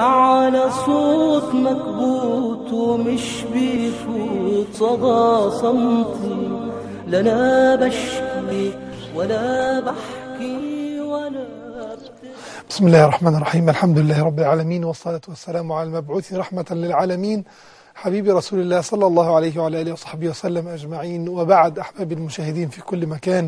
أعلى صوت مكبوت ومش بيفوت صدى صمتي لا بشكي ولا بحكي ولا بسم الله الرحمن الرحيم الحمد لله رب العالمين والصلاة والسلام على المبعوث رحمة للعالمين حبيبي رسول الله صلى الله عليه وعلى آله وصحبه وسلم أجمعين وبعد أحباب المشاهدين في كل مكان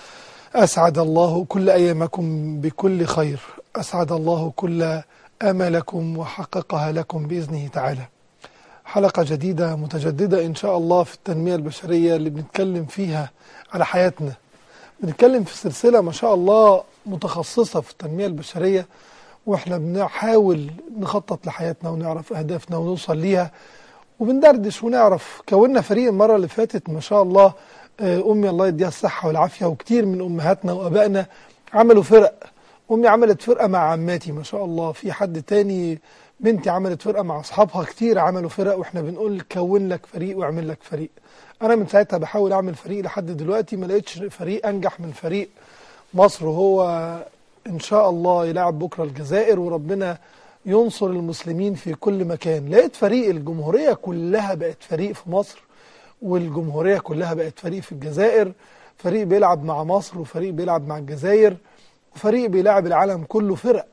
أسعد الله كل أيامكم بكل خير أسعد الله كل آمالكم وحققها لكم بإذنه تعالى حلقة جديدة متجددة إن شاء الله في التنمية البشرية اللي بنتكلم فيها على حياتنا بنتكلم في سلسلة ما شاء الله متخصصة في التنمية البشرية وإحنا بنحاول نخطط لحياتنا ونعرف أهدافنا ونوصل ليها وبندردش ونعرف كونا فريق المرة اللي فاتت ما شاء الله أمي الله يديها الصحة والعافية وكتير من أمهاتنا وأبائنا عملوا فرق أمي عملت فرقة مع عماتي ما شاء الله في حد تاني بنتي عملت فرقة مع أصحابها كتير عملوا فرق وإحنا بنقول كون لك فريق واعمل لك فريق أنا من ساعتها بحاول أعمل فريق لحد دلوقتي ما لقيتش فريق أنجح من فريق مصر وهو إن شاء الله يلعب بكرة الجزائر وربنا ينصر المسلمين في كل مكان لقيت فريق الجمهورية كلها بقت فريق في مصر والجمهورية كلها بقت فريق في الجزائر فريق بيلعب مع مصر وفريق بيلعب مع الجزائر وفريق بيلعب العالم كله فرق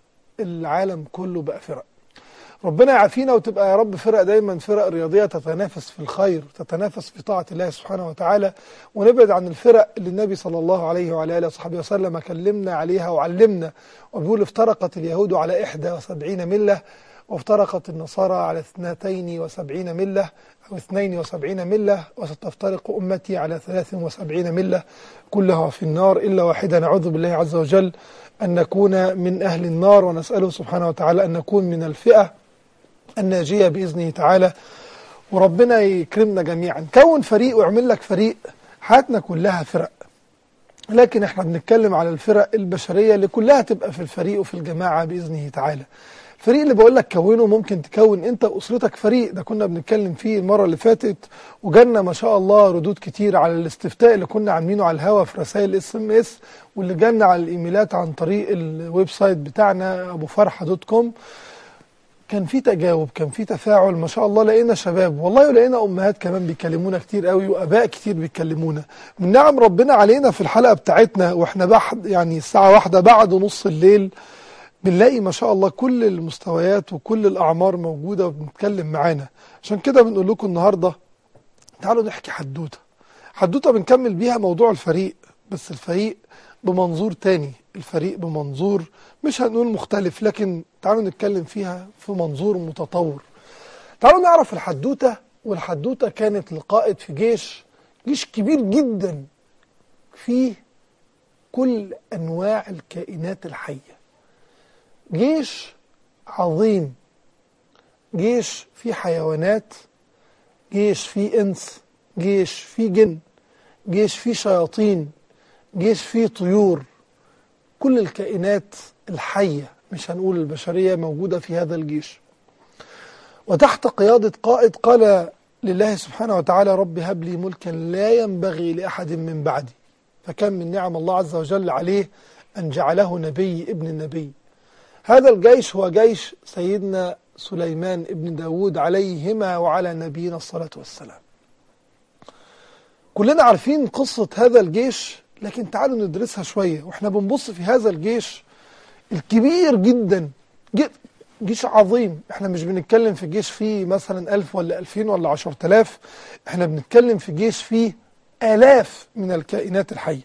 العالم كله بقى فرق ربنا يعافينا وتبقى يا رب فرق دايما فرق رياضية تتنافس في الخير تتنافس في طاعة الله سبحانه وتعالى ونبعد عن الفرق اللي النبي صلى الله عليه وعلى آله وصحبه وسلم كلمنا عليها وعلمنا وبيقول افترقت اليهود على 71 ملة وافترقت النصارى على 72 ملة أو 72 ملة وستفترق أمتي على 73 ملة كلها في النار إلا واحدة نعوذ بالله عز وجل أن نكون من أهل النار ونسأله سبحانه وتعالى أن نكون من الفئة الناجية بإذنه تعالى وربنا يكرمنا جميعا كون فريق واعمل لك فريق حياتنا كلها فرق لكن احنا بنتكلم على الفرق البشرية اللي كلها تبقى في الفريق وفي الجماعة بإذنه تعالى الفريق اللي بقول لك كونه ممكن تكون انت واسرتك فريق ده كنا بنتكلم فيه المره اللي فاتت وجالنا ما شاء الله ردود كتير على الاستفتاء اللي كنا عاملينه على الهوا في رسائل اس ام اس واللي جالنا على الايميلات عن طريق الويب سايت بتاعنا ابو فرحه دوت كوم كان في تجاوب كان في تفاعل ما شاء الله لقينا شباب والله لقينا امهات كمان بيكلمونا كتير قوي واباء كتير بيكلمونا من نعم ربنا علينا في الحلقه بتاعتنا واحنا بعد يعني الساعه واحدة بعد نص الليل بنلاقي ما شاء الله كل المستويات وكل الأعمار موجودة وبنتكلم معانا عشان كده بنقول لكم النهاردة تعالوا نحكي حدوتة حدوتة بنكمل بيها موضوع الفريق بس الفريق بمنظور تاني الفريق بمنظور مش هنقول مختلف لكن تعالوا نتكلم فيها في منظور متطور تعالوا نعرف الحدوتة والحدوتة كانت لقائد في جيش جيش كبير جدا فيه كل أنواع الكائنات الحية جيش عظيم جيش فيه حيوانات جيش فيه انس جيش فيه جن جيش فيه شياطين جيش فيه طيور كل الكائنات الحية مش هنقول البشرية موجودة في هذا الجيش وتحت قيادة قائد قال لله سبحانه وتعالى رب هب لي ملكا لا ينبغي لأحد من بعدي فكان من نعم الله عز وجل عليه أن جعله نبي ابن النبي هذا الجيش هو جيش سيدنا سليمان ابن داود عليهما وعلى نبينا الصلاة والسلام كلنا عارفين قصة هذا الجيش لكن تعالوا ندرسها شوية واحنا بنبص في هذا الجيش الكبير جدا جيش عظيم احنا مش بنتكلم في جيش فيه مثلا ألف ولا ألفين ولا عشر تلاف احنا بنتكلم في جيش فيه آلاف من الكائنات الحية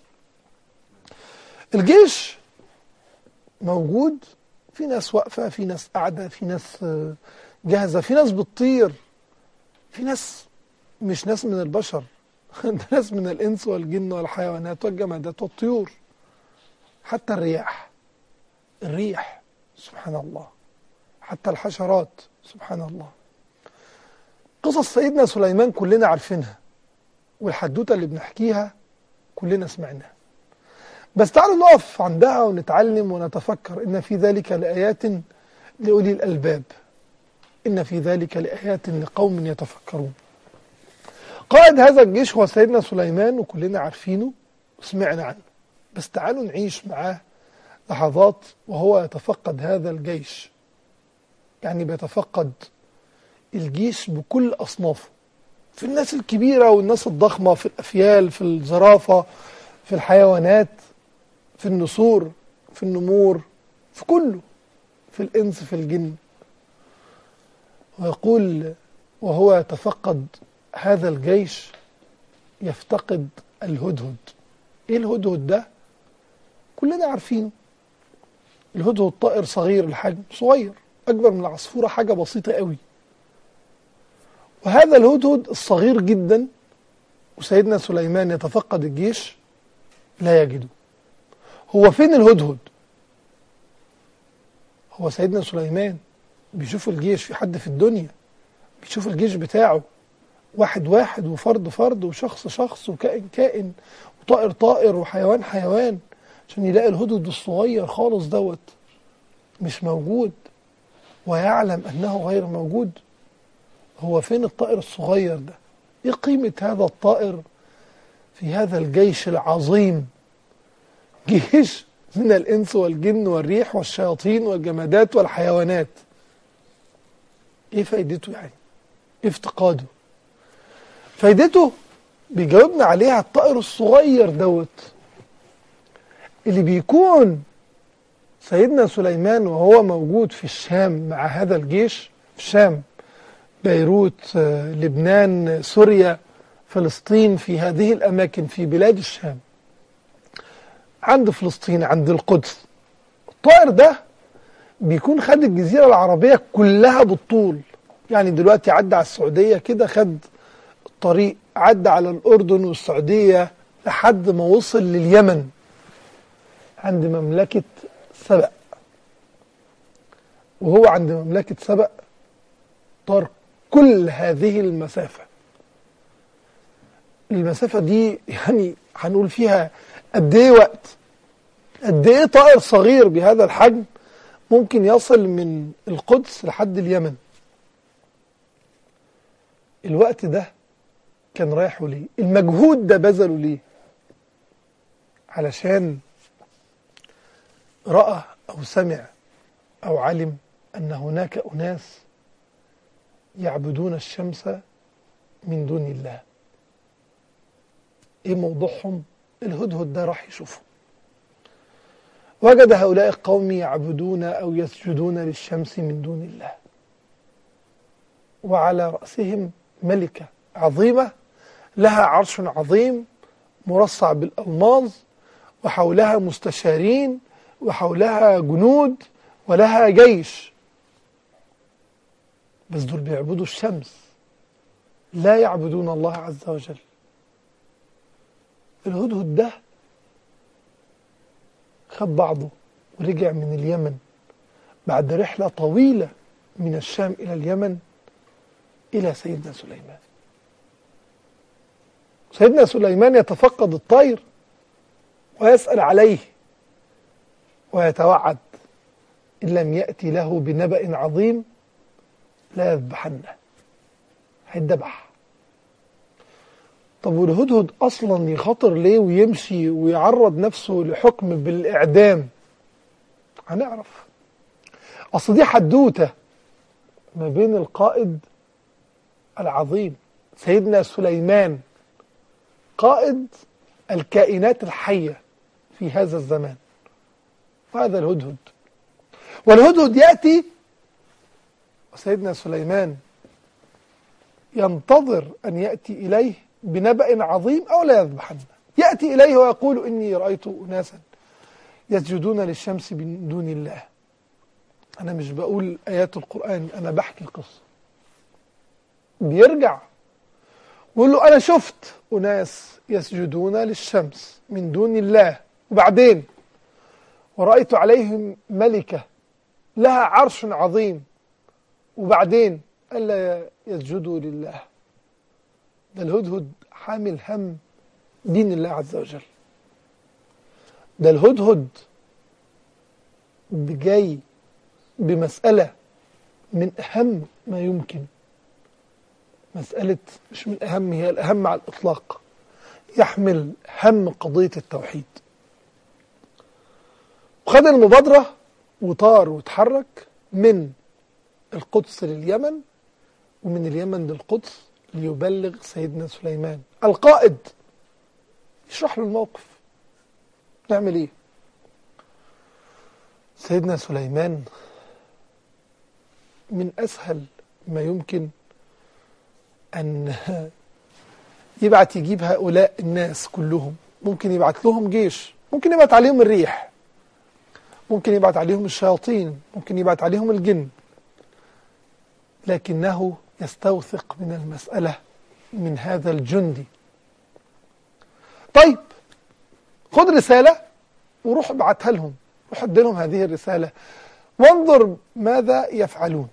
الجيش موجود في ناس واقفة في ناس قاعدة في ناس جاهزة في ناس بتطير في ناس مش ناس من البشر ده ناس من الإنس والجن والحيوانات والجمادات والطيور حتى الرياح الريح سبحان الله حتى الحشرات سبحان الله قصص سيدنا سليمان كلنا عارفينها والحدوتة اللي بنحكيها كلنا سمعناها بس تعالوا نقف عندها ونتعلم ونتفكر إن في ذلك لآيات لأولي الألباب إن في ذلك لآيات لقوم يتفكرون قائد هذا الجيش هو سيدنا سليمان وكلنا عارفينه وسمعنا عنه بس تعالوا نعيش معاه لحظات وهو يتفقد هذا الجيش يعني بيتفقد الجيش بكل أصنافه في الناس الكبيرة والناس الضخمة في الأفيال في الزرافة في الحيوانات في النسور في النمور في كله في الإنس في الجن ويقول وهو يتفقد هذا الجيش يفتقد الهدهد ايه الهدهد ده كلنا عارفينه الهدهد طائر صغير الحجم صغير اكبر من العصفوره حاجه بسيطه قوي وهذا الهدهد الصغير جدا وسيدنا سليمان يتفقد الجيش لا يجده هو فين الهدهد هو سيدنا سليمان بيشوف الجيش في حد في الدنيا بيشوف الجيش بتاعه واحد واحد وفرد فرد وشخص شخص وكائن كائن وطائر طائر وحيوان حيوان عشان يلاقي الهدهد الصغير خالص دوت مش موجود ويعلم انه غير موجود هو فين الطائر الصغير ده ايه قيمة هذا الطائر في هذا الجيش العظيم جيش من الانس والجن والريح والشياطين والجمادات والحيوانات ايه فايدته يعني ايه افتقاده فايدته بيجاوبنا عليها الطائر الصغير دوت اللي بيكون سيدنا سليمان وهو موجود في الشام مع هذا الجيش في الشام بيروت لبنان سوريا فلسطين في هذه الأماكن في بلاد الشام عند فلسطين عند القدس الطائر ده بيكون خد الجزيرة العربية كلها بالطول يعني دلوقتي عدى على السعودية كده خد الطريق عدى على الأردن والسعودية لحد ما وصل لليمن عند مملكة سبأ وهو عند مملكة سبأ طار كل هذه المسافة المسافة دي يعني هنقول فيها قد ايه وقت قد ايه طائر صغير بهذا الحجم ممكن يصل من القدس لحد اليمن الوقت ده كان رايحه ليه المجهود ده بذله ليه علشان رأى أو سمع أو علم أن هناك أناس يعبدون الشمس من دون الله ايه موضوعهم الهدهد ده راح يشوفه وجد هؤلاء القوم يعبدون او يسجدون للشمس من دون الله وعلى راسهم ملكه عظيمه لها عرش عظيم مرصع بالالماظ وحولها مستشارين وحولها جنود ولها جيش بس دول بيعبدوا الشمس لا يعبدون الله عز وجل الهدهد ده خد بعضه ورجع من اليمن بعد رحلة طويلة من الشام إلى اليمن إلى سيدنا سليمان سيدنا سليمان يتفقد الطير ويسأل عليه ويتوعد إن لم يأتي له بنبأ عظيم لا يذبحنه هيتذبح طب والهدهد اصلا يخاطر ليه ويمشي ويعرض نفسه لحكم بالاعدام هنعرف اصل دي حدوته ما بين القائد العظيم سيدنا سليمان قائد الكائنات الحيه في هذا الزمان وهذا الهدهد والهدهد ياتي وسيدنا سليمان ينتظر أن يأتي إليه بنبأ عظيم أو لا يذبحنه يأتي إليه ويقول إني رأيت أناسا يسجدون للشمس من دون الله أنا مش بقول آيات القرآن أنا بحكي قصة بيرجع ويقول له أنا شفت أناس يسجدون للشمس من دون الله وبعدين ورأيت عليهم ملكة لها عرش عظيم وبعدين ألا يسجدوا لله ده الهدهد حامل هم دين الله عز وجل ده الهدهد جاي بمسألة من أهم ما يمكن مسألة مش من أهم هي الأهم على الإطلاق يحمل هم قضية التوحيد وخد المبادرة وطار وتحرك من القدس لليمن ومن اليمن للقدس ليبلغ سيدنا سليمان القائد يشرح له الموقف نعمل ايه سيدنا سليمان من اسهل ما يمكن ان يبعت يجيب هؤلاء الناس كلهم ممكن يبعت لهم جيش ممكن يبعت عليهم الريح ممكن يبعت عليهم الشياطين ممكن يبعت عليهم الجن لكنه يستوثق من المسألة من هذا الجندي طيب خد رسالة وروح ابعتها لهم روح ادي لهم هذه الرسالة وانظر ماذا يفعلون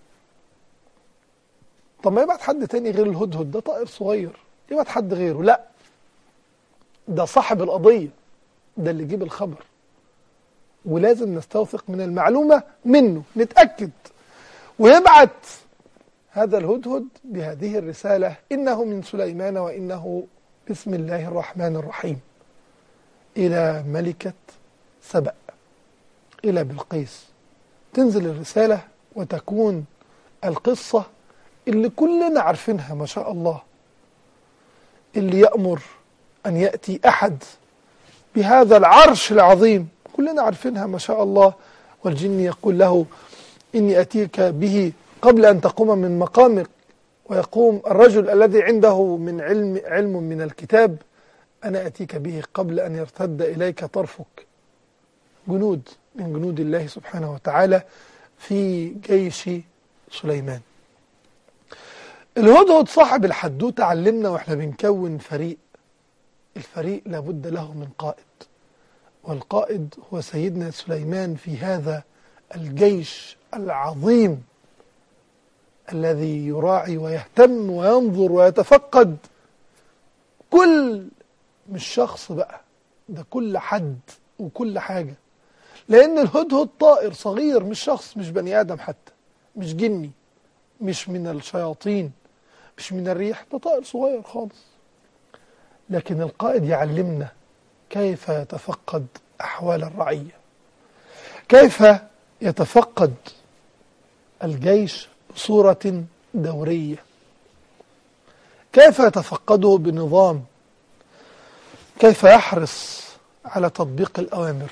طب ما يبعت حد تاني غير الهدهد ده طائر صغير يبعت حد غيره لا ده صاحب القضية ده اللي يجيب الخبر ولازم نستوثق من المعلومة منه نتأكد ويبعت هذا الهدهد بهذه الرسالة إنه من سليمان وإنه بسم الله الرحمن الرحيم إلى ملكة سبأ إلى بلقيس تنزل الرسالة وتكون القصة اللي كلنا عارفينها ما شاء الله اللي يأمر أن يأتي أحد بهذا العرش العظيم كلنا عارفينها ما شاء الله والجن يقول له إني أتيك به قبل أن تقوم من مقامك ويقوم الرجل الذي عنده من علم علم من الكتاب أنا أتيك به قبل أن يرتد إليك طرفك جنود من جنود الله سبحانه وتعالى في جيش سليمان الهدهد صاحب الحدوتة علمنا واحنا بنكون فريق الفريق لابد له من قائد والقائد هو سيدنا سليمان في هذا الجيش العظيم الذي يراعي ويهتم وينظر ويتفقد كل مش شخص بقى ده كل حد وكل حاجة لأن الهدهد طائر صغير مش شخص مش بني آدم حتى مش جني مش من الشياطين مش من الريح ده طائر صغير خالص لكن القائد يعلمنا كيف يتفقد أحوال الرعية كيف يتفقد الجيش بصورة دورية كيف يتفقده بنظام كيف يحرص على تطبيق الأوامر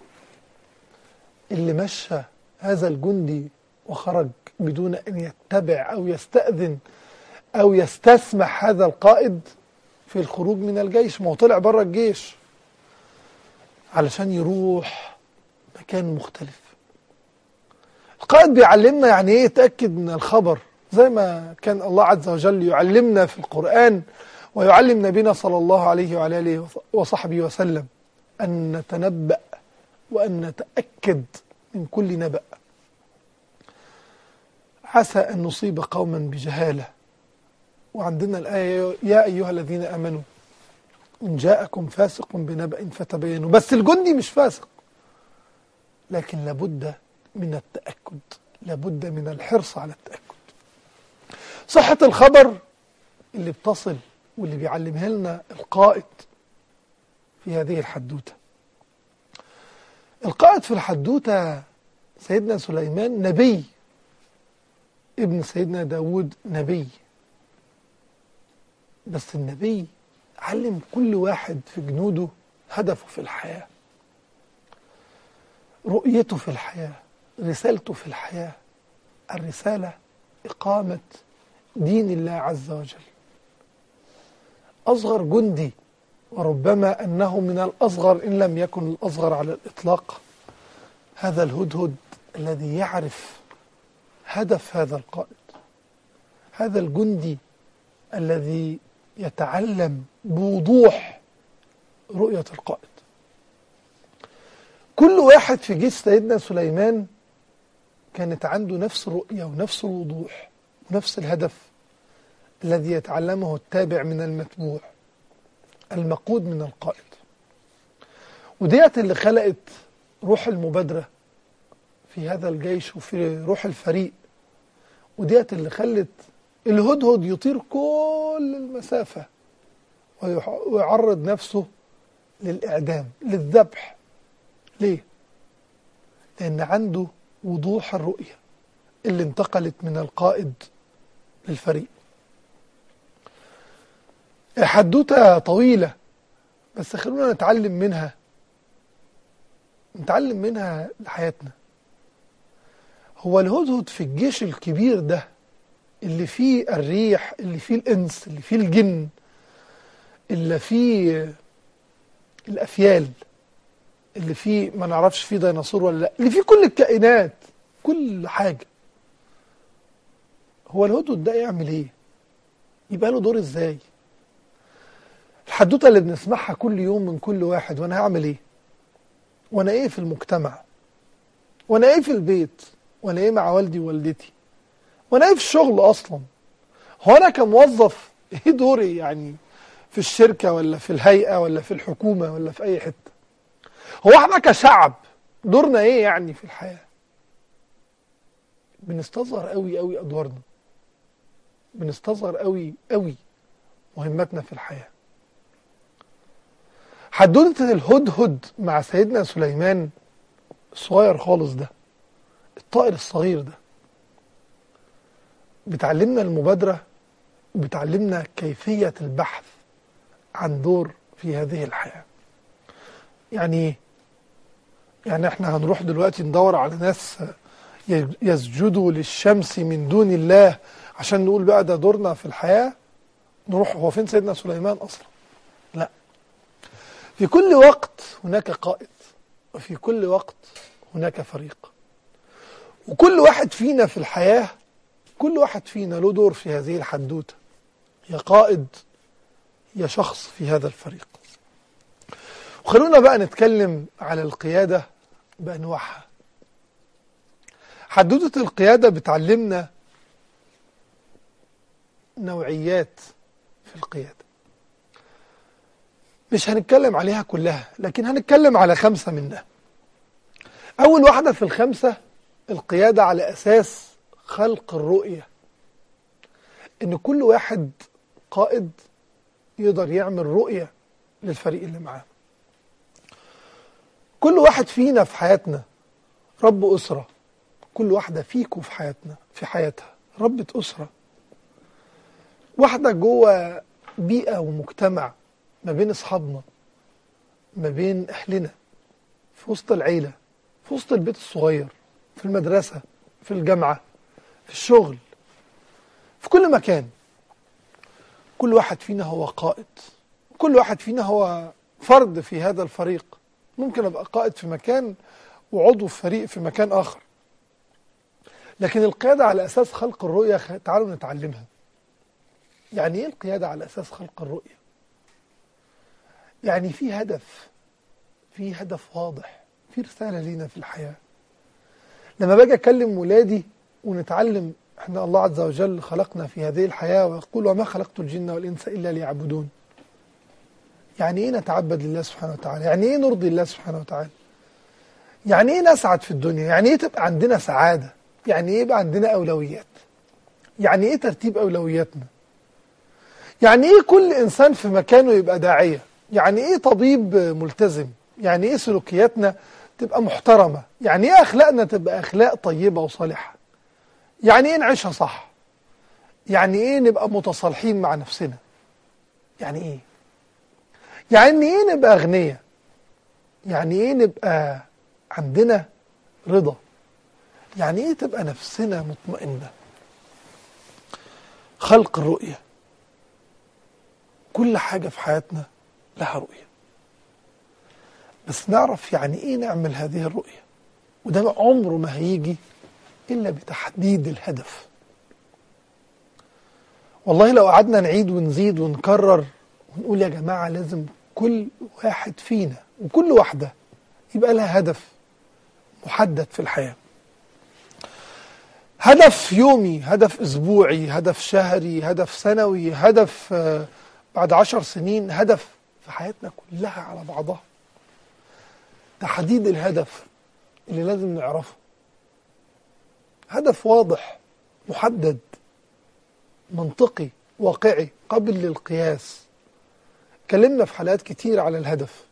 اللي مشى هذا الجندي وخرج بدون أن يتبع أو يستأذن أو يستسمح هذا القائد في الخروج من الجيش ما هو طلع بره الجيش علشان يروح مكان مختلف القائد بيعلمنا يعني ايه يتأكد من الخبر زي ما كان الله عز وجل يعلمنا في القرآن ويعلم نبينا صلى الله عليه وعلى اله وصحبه وسلم أن نتنبأ وأن نتأكد من كل نبأ عسى أن نصيب قوما بجهالة وعندنا الآية يا أيها الذين آمنوا إن جاءكم فاسق بنبأ فتبينوا بس الجندي مش فاسق لكن لابد من التأكد لابد من الحرص على التأكد صحة الخبر اللي بتصل واللي بيعلمها لنا القائد في هذه الحدوتة القائد في الحدوتة سيدنا سليمان نبي ابن سيدنا داود نبي بس النبي علم كل واحد في جنوده هدفه في الحياة رؤيته في الحياة رسالته في الحياة الرسالة إقامة دين الله عز وجل أصغر جندي وربما أنه من الأصغر إن لم يكن الأصغر على الإطلاق هذا الهدهد الذي يعرف هدف هذا القائد هذا الجندي الذي يتعلم بوضوح رؤية القائد كل واحد في جيش سيدنا سليمان كانت عنده نفس الرؤية ونفس الوضوح ونفس الهدف الذي يتعلمه التابع من المتبوع المقود من القائد وديت اللي خلقت روح المبادرة في هذا الجيش وفي روح الفريق وديت اللي خلت الهدهد يطير كل المسافة ويعرض نفسه للإعدام للذبح ليه؟ لأن عنده وضوح الرؤية اللي انتقلت من القائد للفريق حدوتة طويلة بس خلونا نتعلم منها نتعلم منها لحياتنا هو الهدهد في الجيش الكبير ده اللي فيه الريح اللي فيه الإنس اللي فيه الجن اللي فيه الأفيال اللي فيه ما نعرفش فيه ديناصور ولا لا اللي فيه كل الكائنات كل حاجة هو الهدهد ده يعمل ايه يبقى له دور ازاي الحدوته اللي بنسمعها كل يوم من كل واحد وانا هعمل ايه وانا ايه في المجتمع وانا ايه في البيت وانا ايه مع والدي ووالدتي وانا ايه في الشغل اصلا هو انا كموظف ايه دوري يعني في الشركة ولا في الهيئة ولا في الحكومة ولا في اي حتة هو احنا كشعب دورنا ايه يعني في الحياة بنستصغر قوي قوي ادوارنا بنستصغر قوي قوي مهمتنا في الحياه حدوته الهدهد مع سيدنا سليمان الصغير خالص ده الطائر الصغير ده بتعلمنا المبادرة وبتعلمنا كيفية البحث عن دور في هذه الحياة يعني ايه؟ يعني احنا هنروح دلوقتي ندور على ناس يسجدوا للشمس من دون الله عشان نقول بقى ده دورنا في الحياة نروح هو فين سيدنا سليمان أصلا لا في كل وقت هناك قائد وفي كل وقت هناك فريق وكل واحد فينا في الحياة كل واحد فينا له دور في هذه الحدوتة يا قائد يا شخص في هذا الفريق وخلونا بقى نتكلم على القيادة بأنواعها حدوتة القيادة بتعلمنا نوعيات في القيادة مش هنتكلم عليها كلها لكن هنتكلم على خمسة منها أول واحدة في الخمسة القيادة على أساس خلق الرؤية إن كل واحد قائد يقدر يعمل رؤية للفريق اللي معاه كل واحد فينا في حياتنا رب أسرة كل واحدة فيكم في حياتنا في حياتها ربة أسرة واحدة جوه بيئة ومجتمع ما بين أصحابنا ما بين أهلنا في وسط العيلة في وسط البيت الصغير في المدرسة في الجامعة في الشغل في كل مكان كل واحد فينا هو قائد كل واحد فينا هو فرد في هذا الفريق ممكن أبقى قائد في مكان وعضو في فريق في مكان آخر لكن القيادة على أساس خلق الرؤية تعالوا نتعلمها يعني إيه القيادة على أساس خلق الرؤية يعني في هدف في هدف واضح في رسالة لينا في الحياة لما باجي أكلم ولادي ونتعلم احنا الله عز وجل خلقنا في هذه الحياة ويقول وما خلقت الجن والإنس إلا ليعبدون يعني ايه نتعبد لله سبحانه وتعالى يعني ايه نرضي الله سبحانه وتعالى يعني ايه نسعد في الدنيا يعني ايه تبقى عندنا سعادة يعني ايه يبقى عندنا أولويات يعني ايه ترتيب أولوياتنا يعني ايه كل إنسان في مكانه يبقى داعية يعني ايه طبيب ملتزم يعني ايه سلوكياتنا تبقى محترمة يعني ايه أخلاقنا تبقى أخلاق طيبة وصالحة يعني ايه نعيشها صح يعني ايه نبقى متصالحين مع نفسنا يعني ايه يعني ايه نبقى أغنياء يعني ايه نبقى عندنا رضا يعني ايه تبقى نفسنا مطمئنة خلق الرؤية كل حاجة في حياتنا لها رؤية بس نعرف يعني ايه نعمل هذه الرؤية وده عمره ما هيجي إلا بتحديد الهدف والله لو قعدنا نعيد ونزيد ونكرر ونقول يا جماعة لازم كل واحد فينا وكل واحدة يبقى لها هدف محدد في الحياة هدف يومي هدف أسبوعي هدف شهري هدف سنوي هدف بعد عشر سنين هدف في حياتنا كلها على بعضها تحديد الهدف اللي لازم نعرفه هدف واضح محدد منطقي واقعي قابل للقياس اتكلمنا في حلقات كتير على الهدف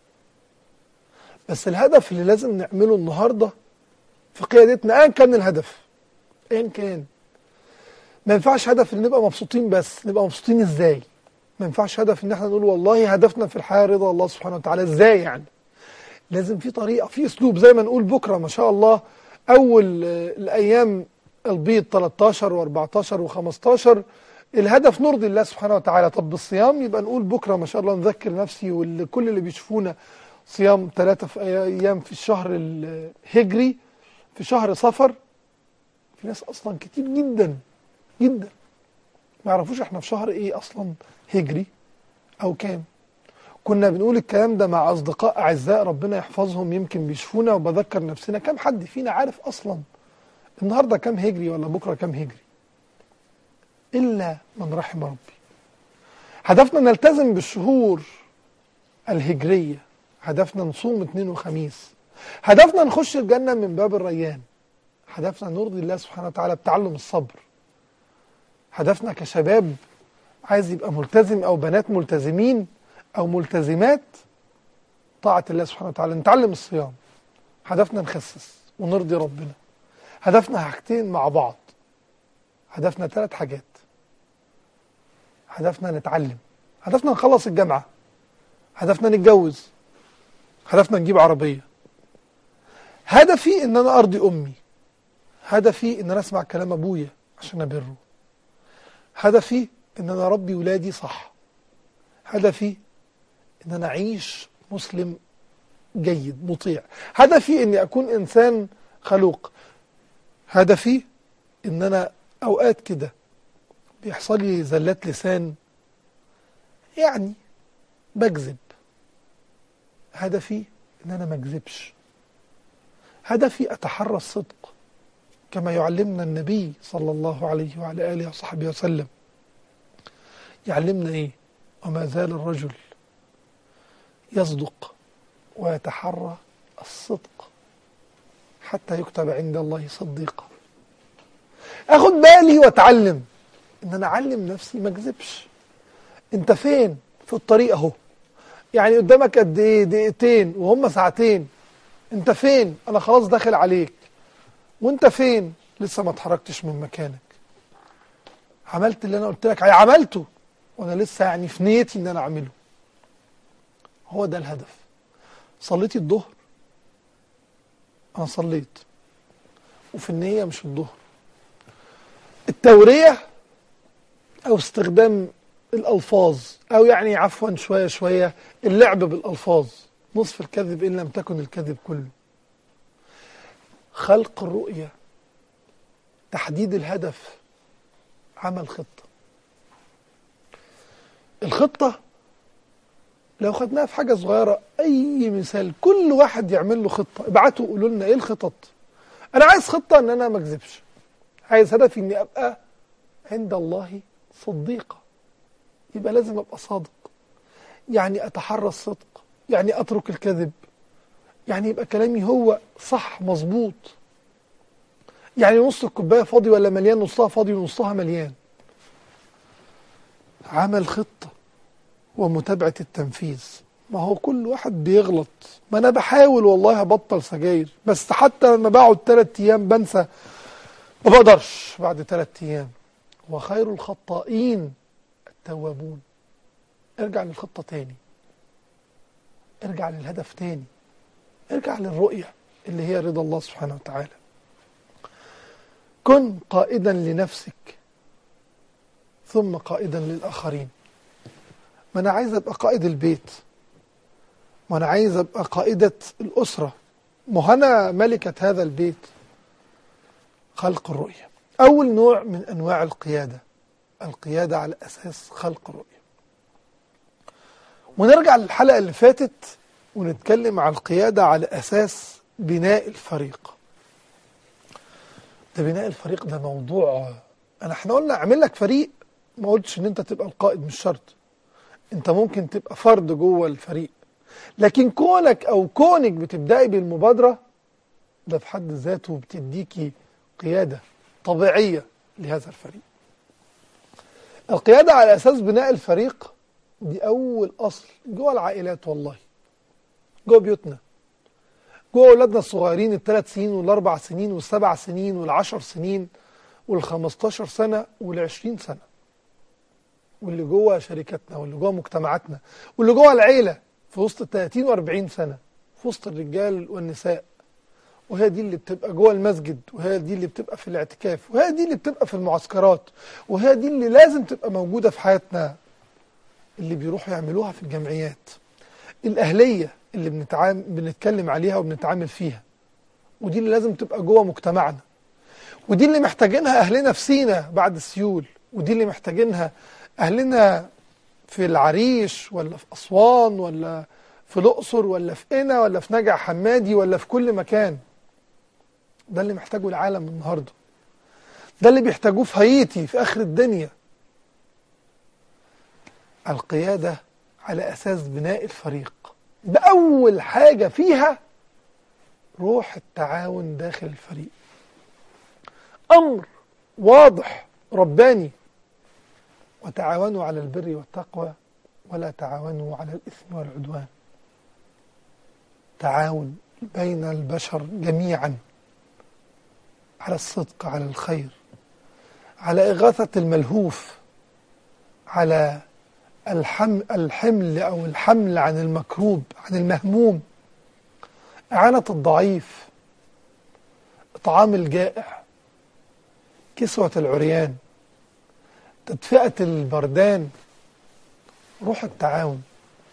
بس الهدف اللي لازم نعمله النهارده في قيادتنا ايا كان الهدف ايا كان ما ينفعش هدف ان نبقى مبسوطين بس نبقى مبسوطين ازاي ما ينفعش هدف ان احنا نقول والله هدفنا في الحياه رضا الله سبحانه وتعالى ازاي يعني لازم في طريقه في اسلوب زي ما نقول بكره ما شاء الله اول آه، الايام البيض 13 و14 و15 الهدف نرضي الله سبحانه وتعالى طب بالصيام يبقى نقول بكره ما شاء الله نذكر نفسي وكل اللي بيشوفونا صيام ثلاثة في ايام في الشهر الهجري في شهر صفر في ناس اصلا كتير جدا جدا ما يعرفوش احنا في شهر ايه اصلا هجري او كام كنا بنقول الكلام ده مع اصدقاء اعزاء ربنا يحفظهم يمكن بيشوفونا وبذكر نفسنا كم حد فينا عارف اصلا النهارده كام هجري ولا بكره كام هجري الا من رحم ربي هدفنا نلتزم بالشهور الهجريه هدفنا نصوم اثنين وخميس هدفنا نخش الجنه من باب الريان هدفنا نرضي الله سبحانه وتعالى بتعلم الصبر هدفنا كشباب عايز يبقى ملتزم او بنات ملتزمين او ملتزمات طاعة الله سبحانه وتعالى نتعلم الصيام هدفنا نخسس ونرضي ربنا هدفنا حاجتين مع بعض هدفنا ثلاث حاجات هدفنا نتعلم هدفنا نخلص الجامعة هدفنا نتجوز هدفنا نجيب عربية هدفي ان انا ارضي امي هدفي ان انا اسمع كلام ابويا عشان ابره هدفي ان انا اربي ولادي صح هدفي ان انا اعيش مسلم جيد مطيع هدفي اني اكون انسان خلوق هدفي ان انا اوقات كده بيحصل لي زلات لسان يعني بكذب هدفي ان انا ما اكذبش هدفي اتحرى الصدق كما يعلمنا النبي صلى الله عليه وعلى اله وصحبه وسلم يعلمنا ايه وما زال الرجل يصدق ويتحرى الصدق حتى يكتب عند الله صديقا اخد بالي واتعلم ان انا اعلم نفسي ما اكذبش انت فين في الطريق اهو يعني قدامك قد ايه دقيقتين وهم ساعتين انت فين انا خلاص داخل عليك وانت فين لسه ما اتحركتش من مكانك عملت اللي انا قلت لك عليه عملته وانا لسه يعني في نيتي ان انا اعمله هو ده الهدف صليتي الظهر انا صليت وفي النية مش الظهر التورية او استخدام الالفاظ او يعني عفوا شوية شوية اللعب بالالفاظ نصف الكذب ان لم تكن الكذب كله خلق الرؤية تحديد الهدف عمل خطة الخطة لو خدناها في حاجة صغيرة أي مثال كل واحد يعمل له خطة ابعتوا قولوا لنا إيه الخطط أنا عايز خطة إن أنا ما أكذبش عايز هدفي إني أبقى عند الله صديقة يبقى لازم أبقى صادق يعني أتحرى الصدق يعني أترك الكذب يعني يبقى كلامي هو صح مظبوط يعني نص الكوباية فاضي ولا مليان نصها فاضي ونصها مليان عمل خطة ومتابعة التنفيذ ما هو كل واحد بيغلط ما انا بحاول والله ابطل سجاير بس حتى لما بقعد ثلاث ايام بنسى ما بقدرش بعد ثلاث ايام وخير الخطائين التوابون ارجع للخطة تاني ارجع للهدف تاني ارجع للرؤية اللي هي رضا الله سبحانه وتعالى كن قائدا لنفسك ثم قائدا للآخرين ما أنا عايز أبقى قائد البيت ما أنا عايز أبقى قائدة الأسرة ما أنا ملكة هذا البيت خلق الرؤية أول نوع من أنواع القيادة القيادة على أساس خلق الرؤية ونرجع للحلقة اللي فاتت ونتكلم عن القيادة على أساس بناء الفريق ده بناء الفريق ده موضوع أنا احنا قلنا اعمل لك فريق ما قلتش ان انت تبقى القائد مش شرط انت ممكن تبقى فرد جوه الفريق لكن كونك او كونك بتبدأي بالمبادرة ده في حد ذاته بتديكي قيادة طبيعية لهذا الفريق القيادة على أساس بناء الفريق دي أول أصل جوه العائلات والله جوه بيوتنا جوه أولادنا الصغيرين الثلاث سنين والأربع سنين والسبع سنين والعشر سنين وال15 سنة وال20 سنة واللي جوه شركاتنا واللي جوه مجتمعاتنا واللي جوه العيلة في وسط 30 و40 سنة في وسط الرجال والنساء وهي دي اللي بتبقى جوه المسجد وهي دي اللي بتبقى في الاعتكاف وهي دي اللي بتبقى في المعسكرات وهي دي اللي لازم تبقى موجودة في حياتنا اللي بيروحوا يعملوها في الجمعيات الأهلية اللي بنتعامل بنتكلم عليها وبنتعامل فيها ودي اللي لازم تبقى جوه مجتمعنا ودي اللي محتاجينها أهلنا في سينا بعد السيول ودي اللي محتاجينها أهلنا في العريش ولا في أسوان ولا في الأقصر ولا في قنا ولا في نجع حمادي ولا في كل مكان ده اللي محتاجه العالم النهارده ده اللي بيحتاجوه في هايتي في آخر الدنيا القيادة على أساس بناء الفريق بأول حاجة فيها روح التعاون داخل الفريق أمر واضح رباني وتعاونوا على البر والتقوى ولا تعاونوا على الإثم والعدوان تعاون بين البشر جميعا على الصدق على الخير على إغاثة الملهوف على الحمل, الحمل أو الحمل عن المكروب عن المهموم إعانة الضعيف إطعام الجائع كسوة العريان تدفئة البردان روح التعاون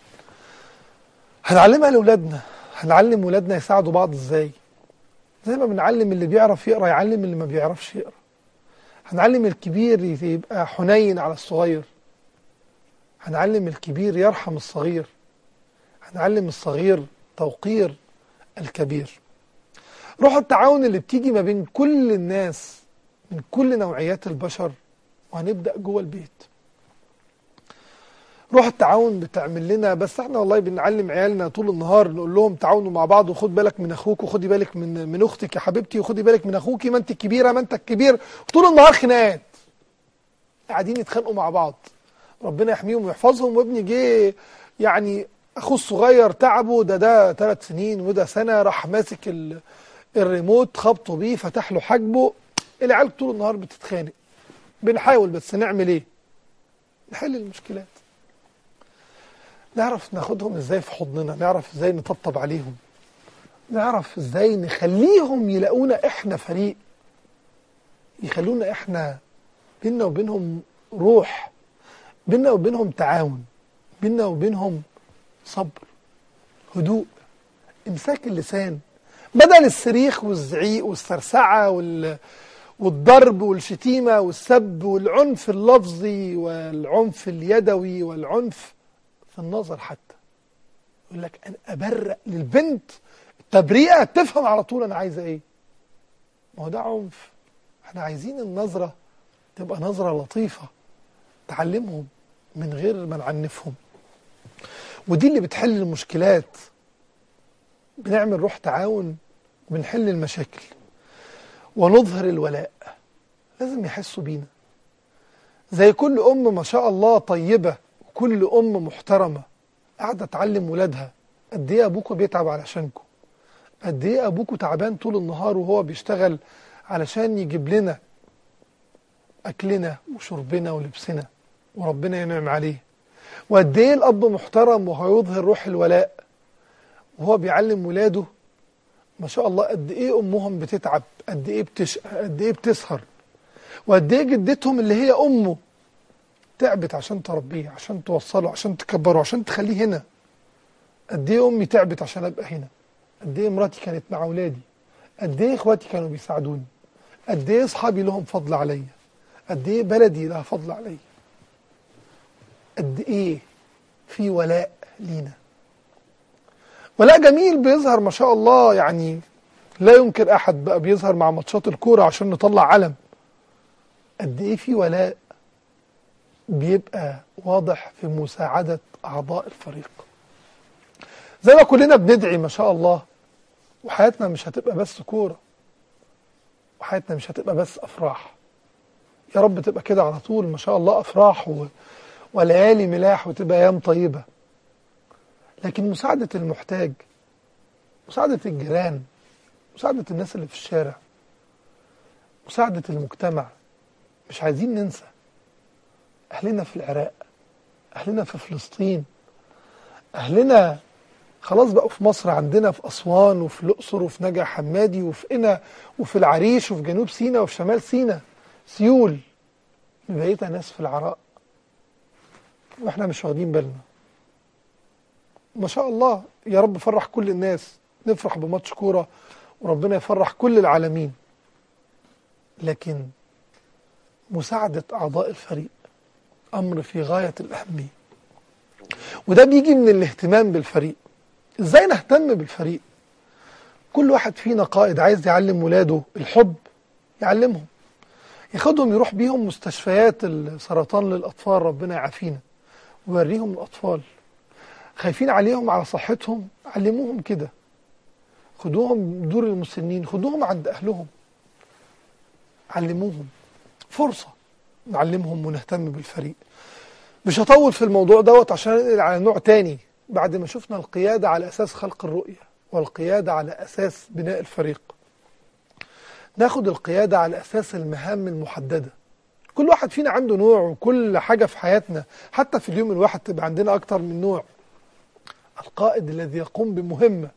هنعلمها لأولادنا هنعلم ولادنا يساعدوا بعض ازاي زي ما بنعلم اللي بيعرف يقرا يعلم اللي ما بيعرفش يقرا هنعلم الكبير يبقى حنين على الصغير هنعلم الكبير يرحم الصغير هنعلم الصغير توقير الكبير روح التعاون اللي بتيجي ما بين كل الناس من كل نوعيات البشر وهنبدأ جوه البيت روح التعاون بتعمل لنا بس احنا والله بنعلم عيالنا طول النهار نقول لهم تعاونوا مع بعض وخد بالك من اخوك وخدي بالك من من اختك يا حبيبتي وخدي بالك من اخوكي ما انت الكبيره ما انت الكبير طول النهار خناقات قاعدين يتخانقوا مع بعض ربنا يحميهم ويحفظهم وابني جه يعني اخوه الصغير تعبه ده ده ثلاث سنين وده سنه راح ماسك ال- الريموت خبطه بيه فتح له حاجبه العيال طول النهار بتتخانق بنحاول بس نعمل ايه نحل المشكلات نعرف ناخدهم ازاي في حضننا نعرف ازاي نطبطب عليهم نعرف ازاي نخليهم يلاقونا احنا فريق يخلونا احنا بينا وبينهم روح بينا وبينهم تعاون بينا وبينهم صبر هدوء امساك اللسان بدل الصريخ والزعيق والسرسعه وال والضرب والشتيمه والسب والعنف اللفظي والعنف اليدوي والعنف في النظر حتى يقول لك انا ابرق للبنت التبريئه تفهم على طول انا عايزه ايه ما هو ده عنف احنا عايزين النظره تبقى نظره لطيفه تعلمهم من غير ما نعنفهم ودي اللي بتحل المشكلات بنعمل روح تعاون وبنحل المشاكل ونظهر الولاء لازم يحسوا بينا زي كل أم ما شاء الله طيبة وكل أم محترمة قاعدة تعلم ولادها قد إيه أبوكوا بيتعب علشانكم قد إيه أبوكوا تعبان طول النهار وهو بيشتغل علشان يجيب لنا أكلنا وشربنا ولبسنا وربنا ينعم عليه وقد إيه الأب محترم وهيظهر روح الولاء وهو بيعلم ولاده ما شاء الله قد ايه امهم بتتعب قد ايه بتشقى قد ايه بتسهر وقد ايه جدتهم اللي هي امه تعبت عشان تربيه عشان توصله عشان تكبره عشان تخليه هنا قد ايه امي تعبت عشان ابقى هنا قد ايه مراتي كانت مع اولادي قد ايه اخواتي كانوا بيساعدوني قد ايه اصحابي لهم فضل عليا قد ايه بلدي لها فضل عليا قد ايه في ولاء لينا ولاء جميل بيظهر ما شاء الله يعني لا ينكر احد بقى بيظهر مع ماتشات الكوره عشان نطلع علم قد ايه في ولاء بيبقى واضح في مساعده اعضاء الفريق زي ما كلنا بندعي ما شاء الله وحياتنا مش هتبقى بس كوره وحياتنا مش هتبقى بس افراح يا رب تبقى كده على طول ما شاء الله افراح و... وليالي ملاح وتبقى ايام طيبه لكن مساعدة المحتاج مساعدة الجيران مساعدة الناس اللي في الشارع مساعدة المجتمع مش عايزين ننسى أهلنا في العراق أهلنا في فلسطين أهلنا خلاص بقوا في مصر عندنا في أسوان وفي الأقصر وفي نجع حمادي وفي قنا وفي العريش وفي جنوب سيناء وفي شمال سيناء سيول بقيتها ناس في العراء واحنا مش واخدين بالنا ما شاء الله يا رب فرح كل الناس نفرح بماتش كوره وربنا يفرح كل العالمين لكن مساعدة أعضاء الفريق أمر في غاية الأهمية وده بيجي من الاهتمام بالفريق إزاي نهتم بالفريق كل واحد فينا قائد عايز يعلم ولاده الحب يعلمهم ياخدهم يروح بيهم مستشفيات السرطان للأطفال ربنا يعافينا ويوريهم الأطفال خايفين عليهم على صحتهم علموهم كده خدوهم دور المسنين خدوهم عند أهلهم علموهم فرصة نعلمهم ونهتم بالفريق مش هطول في الموضوع دوت عشان انقل على نوع تاني بعد ما شفنا القيادة على أساس خلق الرؤية والقيادة على أساس بناء الفريق ناخد القيادة على أساس المهام المحددة كل واحد فينا عنده نوع وكل حاجة في حياتنا حتى في اليوم الواحد تبقى عندنا أكتر من نوع القائد الذي يقوم بمهمة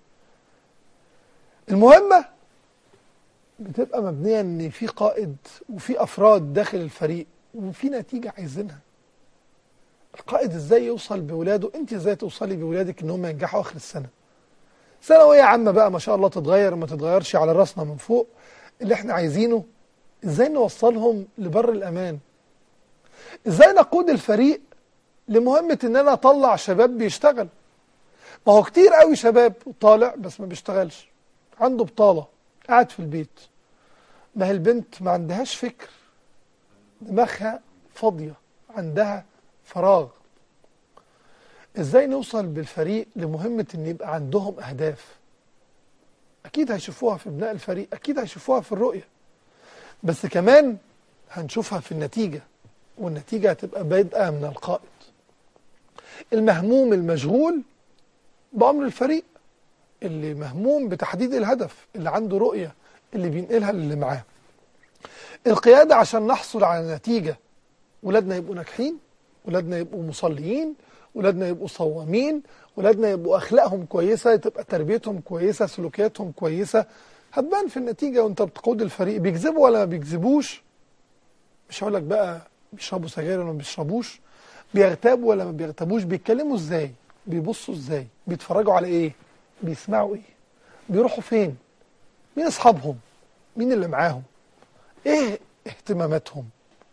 المهمة بتبقى مبنية ان في قائد وفي افراد داخل الفريق وفي نتيجة عايزينها القائد ازاي يوصل بولاده انت ازاي توصلي بولادك ان هم ينجحوا اخر السنة ثانوية عامة بقى ما شاء الله تتغير ما تتغيرش على راسنا من فوق اللي احنا عايزينه ازاي نوصلهم لبر الامان ازاي نقود الفريق لمهمة ان انا اطلع شباب بيشتغل ما هو كتير قوي شباب طالع بس ما بيشتغلش عنده بطالة قاعد في البيت ما هي البنت ما عندهاش فكر دماغها فاضية عندها فراغ ازاي نوصل بالفريق لمهمة ان يبقى عندهم اهداف اكيد هيشوفوها في بناء الفريق اكيد هيشوفوها في الرؤية بس كمان هنشوفها في النتيجة والنتيجة هتبقى بادئة من القائد المهموم المشغول بأمر الفريق اللي مهموم بتحديد الهدف اللي عنده رؤية اللي بينقلها للي معاه القيادة عشان نحصل على نتيجة ولادنا يبقوا ناجحين ولادنا يبقوا مصليين ولادنا يبقوا صوامين ولادنا يبقوا أخلاقهم كويسة تبقى تربيتهم كويسة سلوكياتهم كويسة هتبان في النتيجة وانت بتقود الفريق بيكذبوا ولا ما بيكذبوش مش هقول لك بقى بيشربوا سجاير ولا ما بيشربوش بيغتابوا ولا ما بيغتابوش بيتكلموا ازاي بيبصوا ازاي بيتفرجوا على ايه بيسمعوا ايه بيروحوا فين مين اصحابهم مين اللي معاهم ايه اهتماماتهم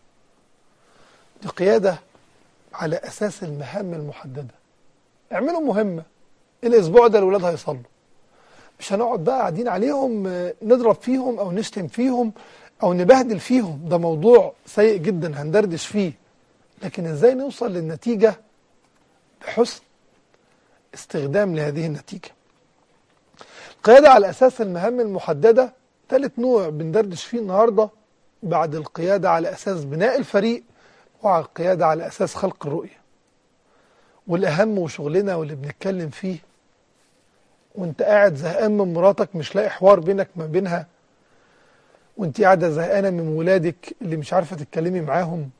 دي قيادة على اساس المهام المحددة اعملوا مهمة الاسبوع ده الولاد هيصلوا مش هنقعد بقى قاعدين عليهم نضرب فيهم او نشتم فيهم او نبهدل فيهم ده موضوع سيء جدا هندردش فيه لكن ازاي نوصل للنتيجة بحسن استخدام لهذه النتيجة القيادة على أساس المهام المحددة ثالث نوع بندردش فيه النهاردة بعد القيادة على أساس بناء الفريق وعلى القيادة على أساس خلق الرؤية والأهم وشغلنا واللي بنتكلم فيه وانت قاعد زهقان من مراتك مش لاقي حوار بينك ما بينها وانت قاعدة زهقانة من ولادك اللي مش عارفة تتكلمي معاهم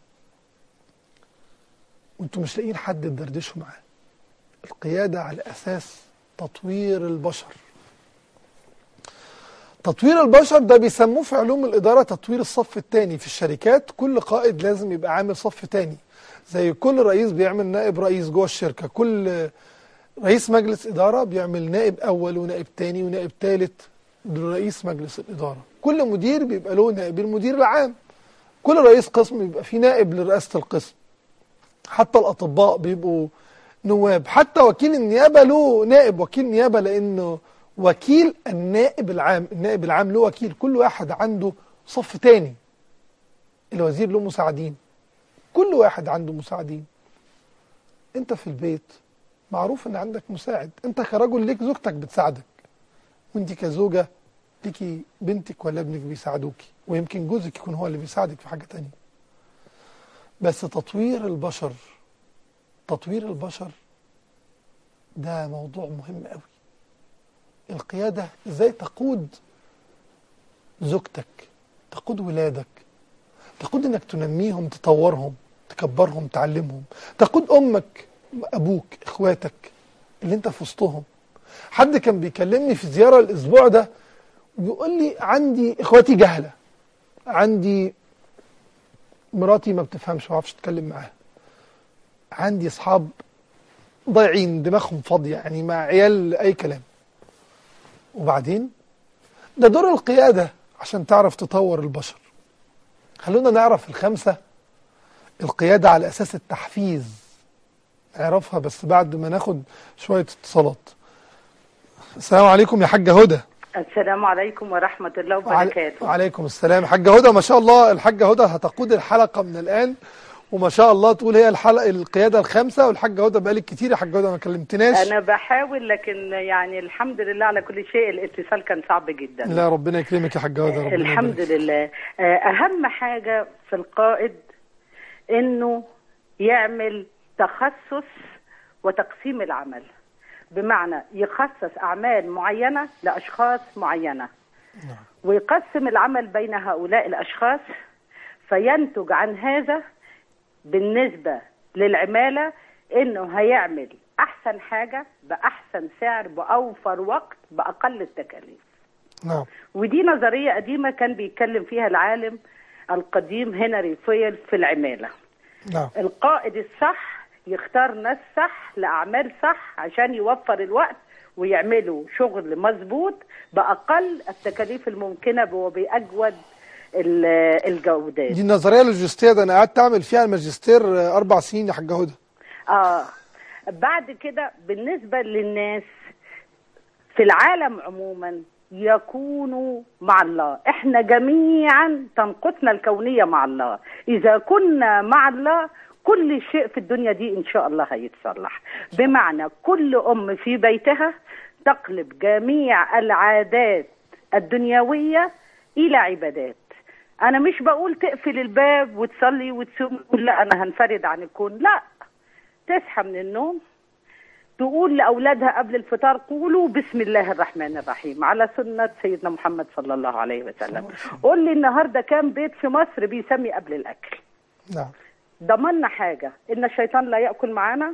وانتوا مش لاقيين حد تدردشوا معاه القيادة على أساس تطوير البشر تطوير البشر ده بيسموه في علوم الإدارة تطوير الصف الثاني في الشركات كل قائد لازم يبقى عامل صف ثاني زي كل رئيس بيعمل نائب رئيس جوه الشركة كل رئيس مجلس إدارة بيعمل نائب أول ونائب ثاني ونائب ثالث لرئيس مجلس الإدارة كل مدير بيبقى له نائب المدير العام كل رئيس قسم بيبقى فيه نائب لرئاسة القسم حتى الأطباء بيبقوا نواب حتى وكيل النيابة له نائب وكيل نيابة لأنه وكيل النائب العام النائب العام له وكيل كل واحد عنده صف تاني الوزير له مساعدين كل واحد عنده مساعدين انت في البيت معروف ان عندك مساعد انت كرجل ليك زوجتك بتساعدك وانت كزوجة ليكي بنتك ولا ابنك بيساعدوكي ويمكن جوزك يكون هو اللي بيساعدك في حاجة تانية بس تطوير البشر تطوير البشر ده موضوع مهم قوي القيادة ازاي تقود زوجتك تقود ولادك تقود انك تنميهم تطورهم تكبرهم تعلمهم تقود امك ابوك اخواتك اللي انت في وسطهم حد كان بيكلمني في زيارة الاسبوع ده بيقول لي عندي اخواتي جهلة عندي مراتي ما بتفهمش ما بعرفش اتكلم معاها عندي اصحاب ضايعين دماغهم فاضية يعني مع عيال اي كلام وبعدين ده دور القيادة عشان تعرف تطور البشر خلونا نعرف الخمسة القيادة على أساس التحفيز نعرفها بس بعد ما ناخد شوية اتصالات السلام عليكم يا حاجة هدى السلام عليكم ورحمة الله وعلي- وبركاته وعليكم السلام حاجة هدى ما شاء الله الحاجة هدى هتقود الحلقة من الآن وما شاء الله تقول هي الحلقة القيادة الخامسة والحاجة هدى بقالك كتير يا حاجة هدى ما كلمتناش أنا بحاول لكن يعني الحمد لله على كل شيء الاتصال كان صعب جدا لا ربنا يكرمك يا حاجة هدى ربنا الحمد يبارك. لله آه، أهم حاجة في القائد إنه يعمل تخصص وتقسيم العمل بمعنى يخصص أعمال معينة لأشخاص معينة ويقسم العمل بين هؤلاء الأشخاص فينتج عن هذا بالنسبة للعمالة إنه هيعمل أحسن حاجة بأحسن سعر بأوفر وقت بأقل التكاليف نعم ودي نظرية قديمة كان بيتكلم فيها العالم القديم هنري فويل في العمالة نعم القائد الصح يختار ناس صح لأعمال صح عشان يوفر الوقت ويعملوا شغل مظبوط بأقل التكاليف الممكنة وبأجود ال- الجودات دي النظريه اللوجستيه ده انا قعدت اعمل فيها الماجستير آه، اربع سنين يا حاجه هدى آه بعد كده بالنسبة للناس في العالم عموما يكونوا مع الله احنا جميعا تنقصنا الكونية مع الله اذا كنا مع الله كل شيء في الدنيا دي ان شاء الله هيتصلح بمعنى كل ام في بيتها تقلب جميع العادات الدنيوية الى عبادات انا مش بقول تقفل الباب وتصلي وتصوم وتقول لا انا هنفرد عن الكون لا تصحى من النوم تقول لأولادها قبل الفطار قولوا بسم الله الرحمن الرحيم على سنة سيدنا محمد صلى الله عليه وسلم قول لي النهاردة كام بيت في مصر بيسمي قبل الأكل نعم ضمننا حاجة إن الشيطان لا يأكل معانا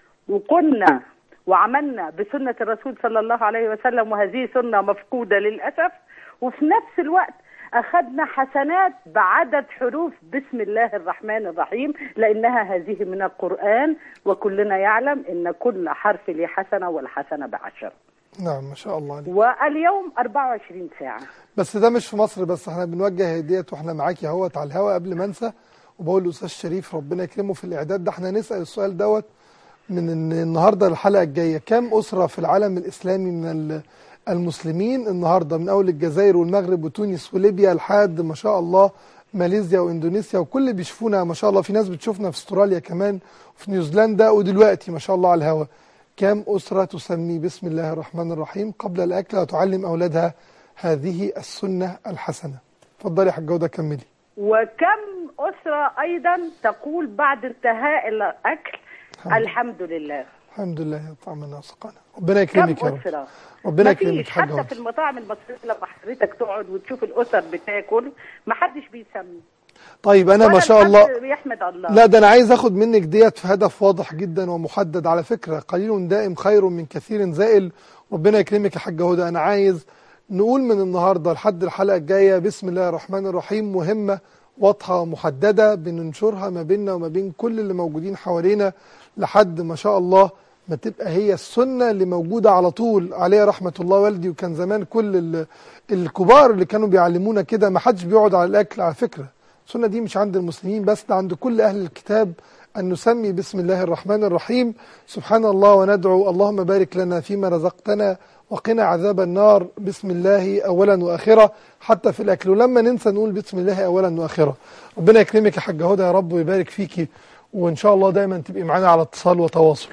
وقلنا وعملنا بسنة الرسول صلى الله عليه وسلم وهذه سنة مفقودة للأسف وفي نفس الوقت أخذنا حسنات بعدد حروف بسم الله الرحمن الرحيم لأنها هذه من القرآن وكلنا يعلم أن كل حرف له حسنة والحسنة بعشر نعم ما شاء الله عليك واليوم 24 ساعة بس ده مش في مصر بس احنا بنوجه هديت واحنا معاكي اهوت على الهوا قبل ما انسى وبقول للاستاذ شريف ربنا يكرمه في الاعداد ده احنا نسال السؤال دوت من ان النهارده الحلقه الجايه كام اسره في العالم الاسلامي من ال- المسلمين النهارده من اول الجزائر والمغرب وتونس وليبيا لحد ما شاء الله ماليزيا واندونيسيا وكل اللي بيشوفونا ما شاء الله في ناس بتشوفنا في استراليا كمان وفي نيوزيلندا ودلوقتي ما شاء الله على الهوا كام أسرة تسمي بسم الله الرحمن الرحيم قبل الأكل وتعلم أولادها هذه السنة الحسنة اتفضلي يا حاجة هدى كملي وكم أسرة أيضا تقول بعد انتهاء الأكل الحمد الحمد لله الحمد لله طعمنا وسقانا ربنا كم يكرمك يا رب أسرة ربنا مفيش يكرمك حاجة حتى في هدى المطاعم المصرية لما حضرتك تقعد وتشوف الأسر بتاكل ما حدش بيسمي طيب أنا ما ولا شاء الحد الله بيحمد الله لا ده أنا عايز أخد منك ديت في هدف واضح جدا ومحدد على فكرة قليل دائم خير من كثير زائل ربنا يكرمك يا حاجة هدى أنا عايز نقول من النهاردة لحد الحلقة الجاية بسم الله الرحمن الرحيم مهمة واضحة ومحددة بننشرها ما بيننا وما بين كل اللي موجودين حوالينا لحد ما شاء الله ما تبقى هي السنة اللي موجودة على طول عليها رحمة الله والدي وكان زمان كل ال- الكبار اللي كانوا بيعلمونا كده ما حدش بيقعد على الأكل على فكرة السنة دي مش عند المسلمين بس ده عند كل أهل الكتاب أن نسمي بسم الله الرحمن الرحيم سبحان الله وندعو اللهم بارك لنا فيما رزقتنا وقنا عذاب النار بسم الله أولا وآخرة حتى في الأكل ولما ننسى نقول بسم الله أولا وآخرة ربنا يكرمك يا حاجة هدى يا رب ويبارك فيكي وإن شاء الله دايما تبقي معانا على اتصال وتواصل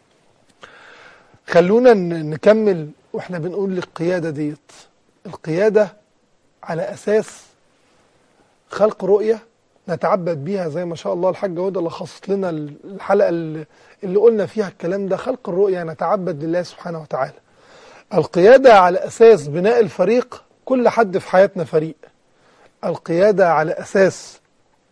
خلونا ن- نكمل واحنا بنقول القيادة ديت القيادة على أساس خلق رؤية نتعبد بيها زي ما شاء الله الحاجة هدى اللي خصصت لنا الحلقة اللي اللي قلنا فيها الكلام ده خلق الرؤية نتعبد لله سبحانه وتعالى القيادة على أساس بناء الفريق كل حد في حياتنا فريق القيادة على أساس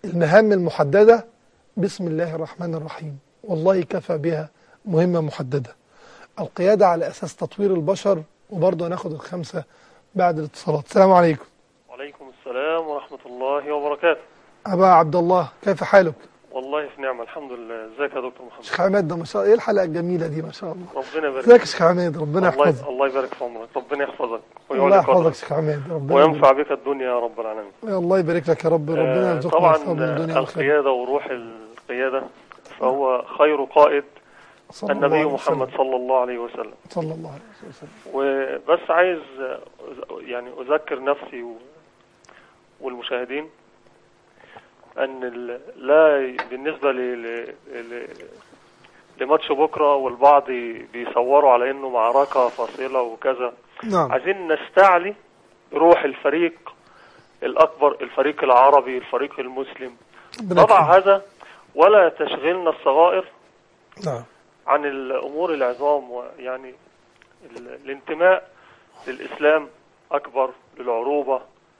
المهام المحددة بسم الله الرحمن الرحيم والله كفى بها مهمة محددة القيادة على أساس تطوير البشر وبرضه هناخد الخمسة بعد الاتصالات السلام عليكم وعليكم السلام ورحمة الله وبركاته أبا عبد الله كيف حالك والله في نعمة الحمد لله ازيك يا دكتور محمد شيخ عماد ده ما شاء الله ايه الحلقة الجميلة دي ما شاء الله ربنا يبارك ازيك يا شيخ عماد ربنا الله يحفظك الله يبارك في عمرك ربنا يحفظك الله ويعلي يحفظك قدرك شيخ عماد ربنا وينفع بك الدنيا يا رب العالمين يبارك- الله يبارك لك يا رب ربنا آه، يرزقنا طبعا الثواب من الدنيا والآخرة القيادة وروح القيادة فهو خير قائد صلى الله النبي عليه محمد وسلم. صلى الله عليه وسلم صلى الله عليه وسلم وبس عايز آه، يعني أذكر نفسي و- والمشاهدين أن ال- لا بالنسبة ل- ل- ل- لماتش بكرة والبعض بيصوروا على إنه معركة فاصلة وكذا نعم عايزين نستعلي روح الفريق الأكبر الفريق العربي الفريق المسلم ربنا نضع يكرمك. هذا ولا تشغلنا الصغائر نعم عن الأمور العظام ويعني ال- الانتماء للإسلام أكبر للعروبة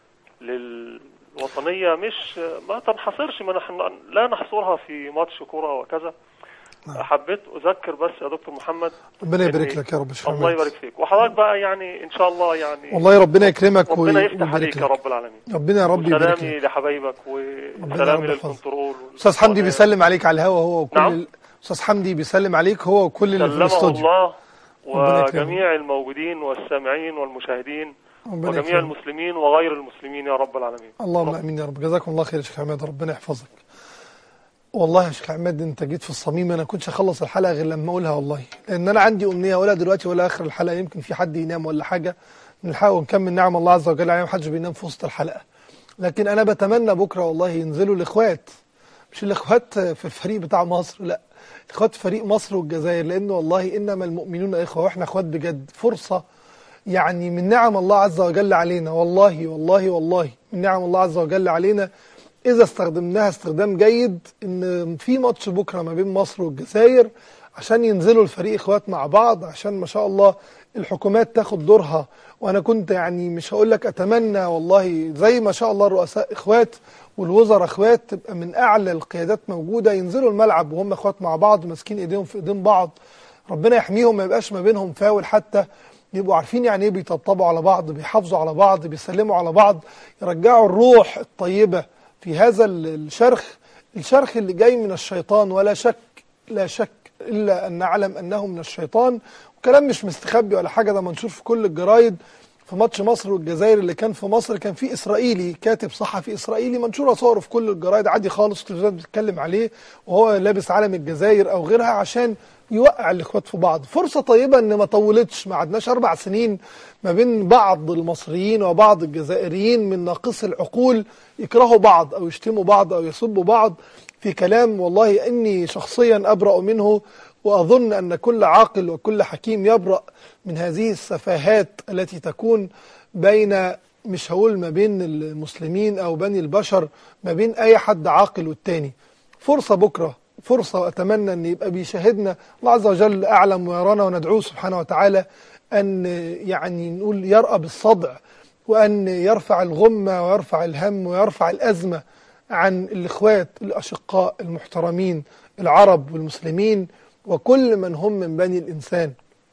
للوطنية مش ما تنحصرش ما نحن لا نحصرها في ماتش كرة وكذا نعم. حبيت أذكر بس يا دكتور محمد ربنا يبارك إني- لك يا رب يا شيخ الله عماد. يبارك فيك وحضرتك بقى يعني إن شاء الله يعني والله ربنا يكرمك ربنا وي- يفتح ويبارك عليك يا لك رب العالمين ربنا يا رب يبارك سلامي لك لحبايبك ربنا وسلامي يرب يحفظك. للكنترول استاذ حمدي بيسلم عليك على الهوا هو وكل نعم. ال- استاذ حمدي بيسلم عليك هو وكل اللي في سلمه الاستوديو الله ربنا يكرمك. وجميع الموجودين والسامعين والمشاهدين ربنا وجميع يكرمك. المسلمين وغير المسلمين يا رب العالمين اللهم امين يا رب جزاكم الله خير يا شيخ عماد ربنا يحفظك والله يا شيخ عماد انت جيت في الصميم انا كنتش اخلص الحلقه غير لما اقولها والله لان انا عندي امنيه ولا دلوقتي ولا اخر الحلقه يمكن في حد ينام ولا حاجه نلحق ونكمل نعم الله عز وجل علينا محدش بينام في وسط الحلقه لكن انا بتمنى بكره والله ينزلوا الاخوات مش الاخوات في الفريق بتاع مصر لا الاخوات في فريق مصر والجزائر لان والله انما المؤمنون اخوه واحنا اخوات بجد فرصه يعني من نعم الله عز وجل علينا والله والله والله من نعم الله عز وجل علينا إذا استخدمناها استخدام جيد إن في ماتش بكرة ما بين مصر والجزائر عشان ينزلوا الفريق إخوات مع بعض عشان ما شاء الله الحكومات تاخد دورها وأنا كنت يعني مش هقول لك أتمنى والله زي ما شاء الله الرؤساء إخوات والوزراء إخوات تبقى من أعلى القيادات موجودة ينزلوا الملعب وهم إخوات مع بعض ماسكين إيديهم في إيدين بعض ربنا يحميهم ما يبقاش ما بينهم فاول حتى يبقوا عارفين يعني ايه بيطبطبوا على بعض بيحافظوا على بعض بيسلموا على بعض يرجعوا الروح الطيبة في هذا ال- الشرخ الشرخ اللي جاي من الشيطان ولا شك لا شك إلا أن نعلم أنه من الشيطان وكلام مش مستخبي ولا حاجة ده منشور في كل الجرايد في ماتش مصر والجزائر اللي كان في مصر كان في إسرائيلي كاتب صحفي إسرائيلي منشورة صوره في كل الجرايد عادي خالص التلفزيونات بتتكلم عليه وهو لابس علم الجزائر أو غيرها عشان يوقع الاخوات في بعض فرصة طيبة ان ما طولتش ما عدناش اربع سنين ما بين بعض المصريين وبعض الجزائريين من ناقص العقول يكرهوا بعض او يشتموا بعض او يسبوا بعض في كلام والله اني شخصيا ابرأ منه واظن ان كل عاقل وكل حكيم يبرأ من هذه السفاهات التي تكون بين مش هقول ما بين المسلمين او بين البشر ما بين اي حد عاقل والتاني فرصة بكرة فرصة وأتمنى أن يبقى بيشاهدنا الله عز وجل أعلم ويرانا وندعوه سبحانه وتعالى أن يعني نقول يرأى بالصدع وأن يرفع الغمة ويرفع الهم ويرفع الأزمة عن الإخوات الأشقاء المحترمين العرب والمسلمين وكل من هم من بني الإنسان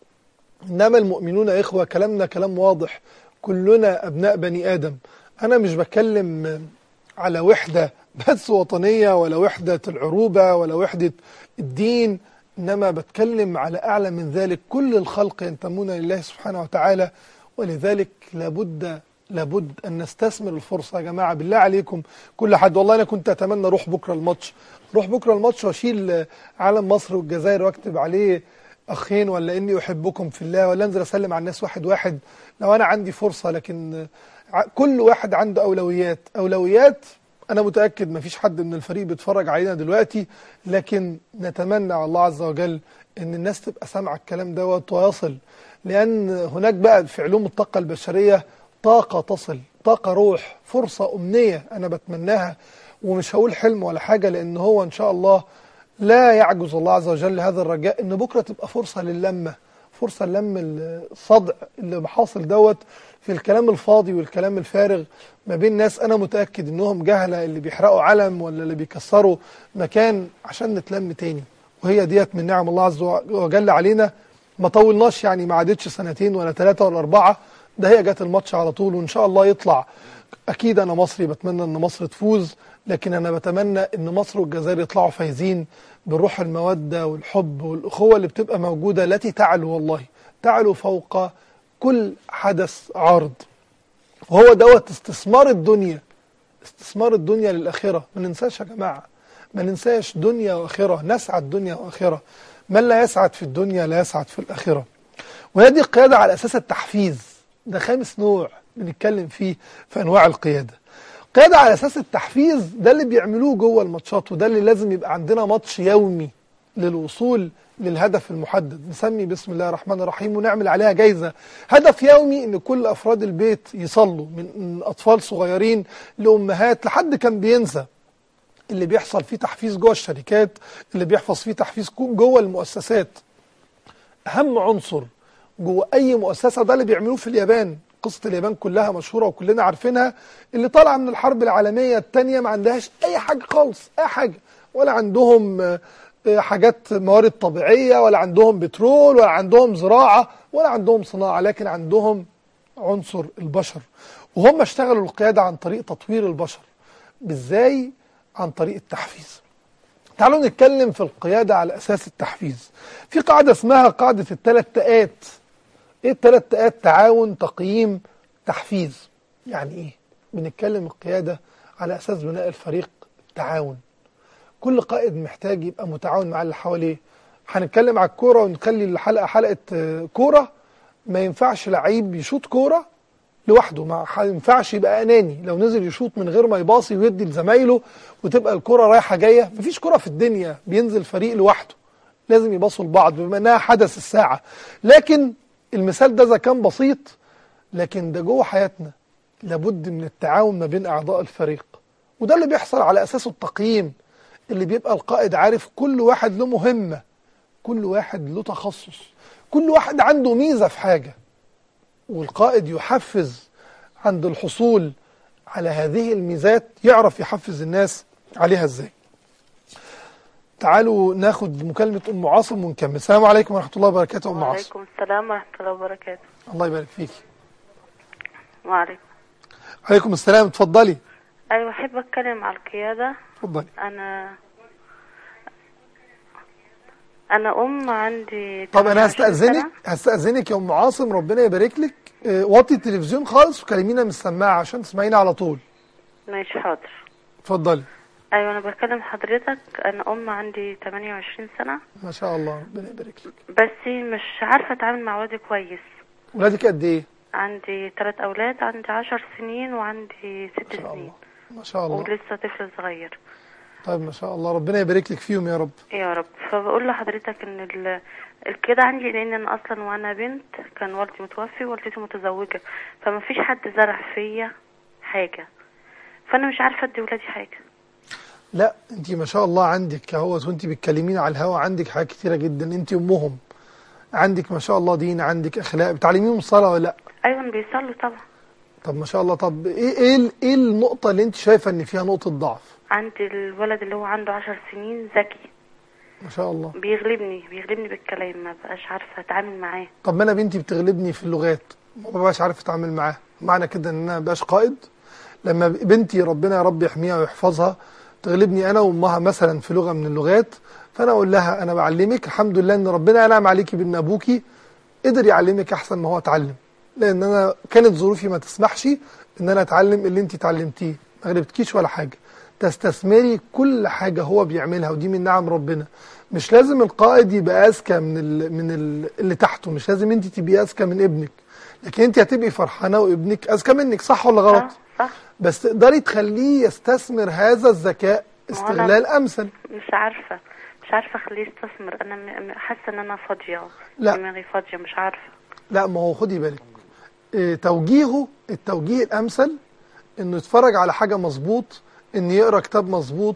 إنما المؤمنون إخوة كلامنا كلام واضح كلنا أبناء بني آدم أنا مش بكلم على وحدة بس وطنية ولا وحدة العروبة ولا وحدة الدين إنما بتكلم على أعلى من ذلك كل الخلق ينتمون لله سبحانه وتعالى ولذلك لابد لابد أن نستثمر الفرصة يا جماعة بالله عليكم كل حد والله أنا كنت أتمنى أروح بكرة الماتش أروح بكرة الماتش وأشيل علم مصر والجزائر وأكتب عليه أخين ولا إني أحبكم في الله ولا أنزل أسلم على الناس واحد واحد لو أنا عندي فرصة لكن ع- كل واحد عنده أولويات أولويات أنا متأكد مفيش حد من الفريق بيتفرج علينا دلوقتي لكن نتمنى على الله عز وجل إن الناس تبقى سامعة الكلام دوت ويصل لأن هناك بقى في علوم الطاقة البشرية طاقة تصل طاقة روح فرصة أمنية أنا بتمناها ومش هقول حلم ولا حاجة لأن هو إن شاء الله لا يعجز الله عز وجل هذا الرجاء إن بكرة تبقى فرصة للمة فرصة نلم الصدع اللي حاصل دوت في الكلام الفاضي والكلام الفارغ ما بين ناس أنا متأكد إنهم جهلة اللي بيحرقوا علم ولا اللي بيكسروا مكان عشان نتلم تاني وهي ديت من نعم الله عز وجل علينا ما طولناش يعني ما عادتش سنتين ولا ثلاثة ولا أربعة ده هي جت الماتش على طول وإن شاء الله يطلع أكيد أنا مصري بتمنى إن مصر تفوز لكن أنا بتمنى إن مصر والجزائر يطلعوا فايزين بروح المودة والحب والأخوة اللي بتبقى موجودة التي تعلو والله تعلو فوق كل حدث عارض وهو دوت استثمار الدنيا استثمار الدنيا للآخرة ما ننساش يا جماعة ما ننساش دنيا وآخرة نسعد دنيا وآخرة من لا يسعد في الدنيا لا يسعد في الآخرة وهذه القيادة على أساس التحفيز ده خامس نوع بنتكلم فيه في أنواع القيادة قيادة على أساس التحفيز ده اللي بيعملوه جوه الماتشات وده اللي لازم يبقى عندنا ماتش يومي للوصول للهدف المحدد نسمي بسم الله الرحمن الرحيم ونعمل عليها جايزة هدف يومي ان كل افراد البيت يصلوا من اطفال صغيرين لامهات لحد كان بينسى اللي بيحصل فيه تحفيز جوه الشركات اللي بيحفظ فيه تحفيز جوه المؤسسات اهم عنصر جوه اي مؤسسة ده اللي بيعملوه في اليابان قصة اليابان كلها مشهورة وكلنا عارفينها اللي طالعة من الحرب العالمية الثانية ما عندهاش اي حاجة خالص اي حاجة ولا عندهم حاجات موارد طبيعية ولا عندهم بترول ولا عندهم زراعة ولا عندهم صناعة لكن عندهم عنصر البشر وهم اشتغلوا القيادة عن طريق تطوير البشر ازاي عن طريق التحفيز تعالوا نتكلم في القيادة على أساس التحفيز في قاعدة اسمها قاعدة الثلاث تاءات ايه الثلاث تاءات تعاون تقييم تحفيز يعني ايه بنتكلم القيادة على أساس بناء الفريق تعاون كل قائد محتاج يبقى متعاون مع اللي حواليه هنتكلم على الكوره ونخلي الحلقه حلقه كوره ما ينفعش لعيب يشوط كوره لوحده ما ينفعش يبقى اناني لو نزل يشوط من غير ما يباصي ويدي لزمايله وتبقى الكوره رايحه جايه مفيش كوره في الدنيا بينزل فريق لوحده لازم يباصوا لبعض بما انها حدث الساعه لكن المثال ده اذا كان بسيط لكن ده جوه حياتنا لابد من التعاون ما بين اعضاء الفريق وده اللي بيحصل على اساسه التقييم اللي بيبقى القائد عارف كل واحد له مهمة كل واحد له تخصص كل واحد عنده ميزة في حاجة والقائد يحفز عند الحصول على هذه الميزات يعرف يحفز الناس عليها ازاي تعالوا ناخد مكالمة أم عاصم ونكمل السلام عليكم ورحمة الله وبركاته أم عاصم وعليكم السلام ورحمة الله وبركاته الله يبارك فيكي وعليكم عليكم السلام اتفضلي أيوة أحب أتكلم على القيادة اتفضلي أنا أنا أم عندي طب انا 28 هستأذنك سنة. هستأذنك يا ام عاصم ربنا يبارك لك اه، وطي التلفزيون خالص وكلمينا من السماعه عشان تسمعينا على طول ماشي حاضر اتفضلي أيوة أنا بكلم حضرتك أنا أم عندي 28 سنة ما شاء الله ربنا يبارك لك بس مش عارفة أتعامل مع ولادي كويس ولادك قد ايه عندي ثلاث أولاد عندي عشر سنين وعندي ست ما شاء سنين الله ما شاء الله ولسه طفل صغير طيب ما شاء الله ربنا يبارك لك فيهم يا رب يا رب فبقول لحضرتك ان ال... الكده عندي لان انا اصلا وانا بنت كان والدي متوفي ووالدتي متزوجه فما فيش حد زرع فيا حاجه فانا مش عارفه ادي ولادي حاجه لا انت ما شاء الله عندك اهوت وانت بتكلمينا على الهوا عندك حاجات كتيره جدا انت امهم عندك ما شاء الله دين عندك اخلاق بتعلميهم الصلاه ولا لا ايوه بيصلوا طبعا طب ما شاء الله طب ايه ايه ال- ايه النقطه اللي انت شايفه ان فيها نقطه ضعف عندي الولد اللي هو عنده عشر سنين ذكي ما شاء الله بيغلبني بيغلبني بالكلام ما بقاش عارفه اتعامل معاه طب ما انا بنتي بتغلبني في اللغات ما ببقاش عارف اتعامل معاها معنى كده ان انا ما بقاش قائد لما بنتي ربنا يا رب يحميها ويحفظها تغلبني انا وامها مثلا في لغه من اللغات فانا اقول لها انا بعلمك الحمد لله ان ربنا انعم عليكي بان ابوكي قدر يعلمك احسن ما هو اتعلم لان انا كانت ظروفي ما تسمحش ان انا اتعلم اللي انت اتعلمتيه ما غلبتكيش ولا حاجه تستثمري كل حاجه هو بيعملها ودي من نعم ربنا مش لازم القائد يبقى اذكى من ال من ال اللي تحته مش لازم انت تبقي اذكى من ابنك لكن انت هتبقي فرحانه وابنك اذكى منك صح ولا غلط صح صح بس تقدري تخليه يستثمر هذا الذكاء ما هو أنا- استغلال امثل مش عارفه مش عارفه اخليه يستثمر انا م- م- حاسه ان انا فاضيه لا. دماغي فاضيه مش عارفه لا ما هو خدي بالك إيه، توجيهه التوجيه الامثل انه يتفرج على حاجه مظبوط ان يقرا كتاب مظبوط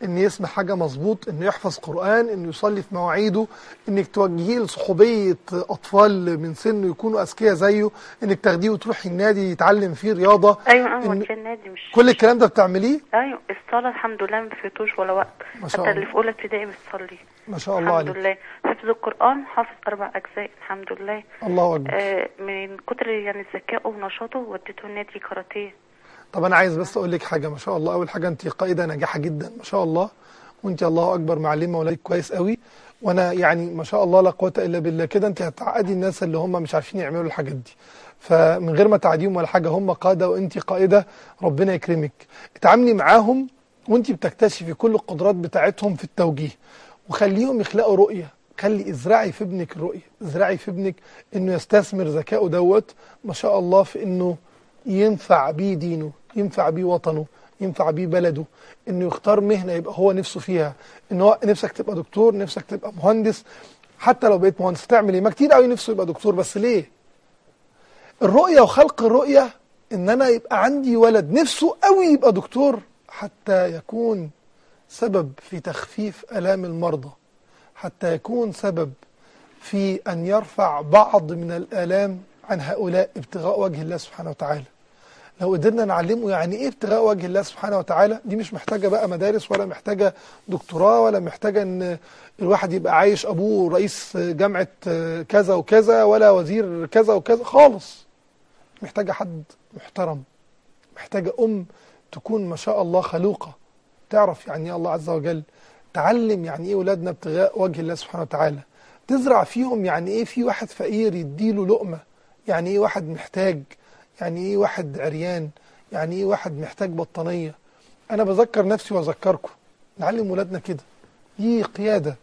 ان يسمع حاجه مظبوط انه يحفظ قران انه يصلي في مواعيده انك توجهيه لصحوبيه اطفال من سنه يكونوا اذكياء زيه انك تاخديه وتروحي النادي يتعلم فيه رياضه ايوه انا إن- وديه النادي مش كل الكلام ده بتعمليه ايوه الصلاه الحمد لله ما بيفوتوش ولا وقت ما شاء حتى الله. اللي في اولى ابتدائي بتصلي ما شاء الله الحمد عليك لله حفظ القران حافظ اربع اجزاء الحمد لله الله اكبر آه من كتر يعني ذكائه ونشاطه وديته النادي كاراتيه طب انا عايز بس اقول لك حاجه ما شاء الله اول حاجه انت قائده ناجحه جدا ما شاء الله وانت الله اكبر معلمه ولادك كويس قوي وانا يعني ما شاء الله لا قوه الا بالله كده انت هتعقدي الناس اللي هم مش عارفين يعملوا الحاجات دي فمن غير ما تعديهم ولا حاجه هم قاده وانت قائده ربنا يكرمك اتعاملي معاهم وانت بتكتشفي كل القدرات بتاعتهم في التوجيه وخليهم يخلقوا رؤيه خلي ازرعي في ابنك الرؤيه ازرعي في ابنك انه يستثمر ذكائه دوت ما شاء الله في انه ينفع بيه دينه ينفع بيه وطنه ينفع بيه بلده انه يختار مهنه يبقى هو نفسه فيها ان هو نفسك تبقى دكتور نفسك تبقى مهندس حتى لو بقيت مهندس تعمل ايه ما كتير قوي نفسه يبقى دكتور بس ليه الرؤيه وخلق الرؤيه ان انا يبقى عندي ولد نفسه قوي يبقى دكتور حتى يكون سبب في تخفيف الام المرضى حتى يكون سبب في ان يرفع بعض من الالام عن هؤلاء ابتغاء وجه الله سبحانه وتعالى لو قدرنا نعلمه يعني ايه ابتغاء وجه الله سبحانه وتعالى دي مش محتاجه بقى مدارس ولا محتاجه دكتوراه ولا محتاجه ان الواحد يبقى عايش ابوه رئيس جامعه كذا وكذا ولا وزير كذا وكذا خالص محتاجه حد محترم محتاجه ام تكون ما شاء الله خلوقه تعرف يعني ايه الله عز وجل تعلم يعني ايه ولادنا ابتغاء وجه الله سبحانه وتعالى تزرع فيهم يعني ايه في واحد فقير يديله لقمه يعني ايه واحد محتاج يعني ايه واحد عريان يعني ايه واحد محتاج بطانيه انا بذكر نفسي واذكركم نعلم ولادنا كده دي قياده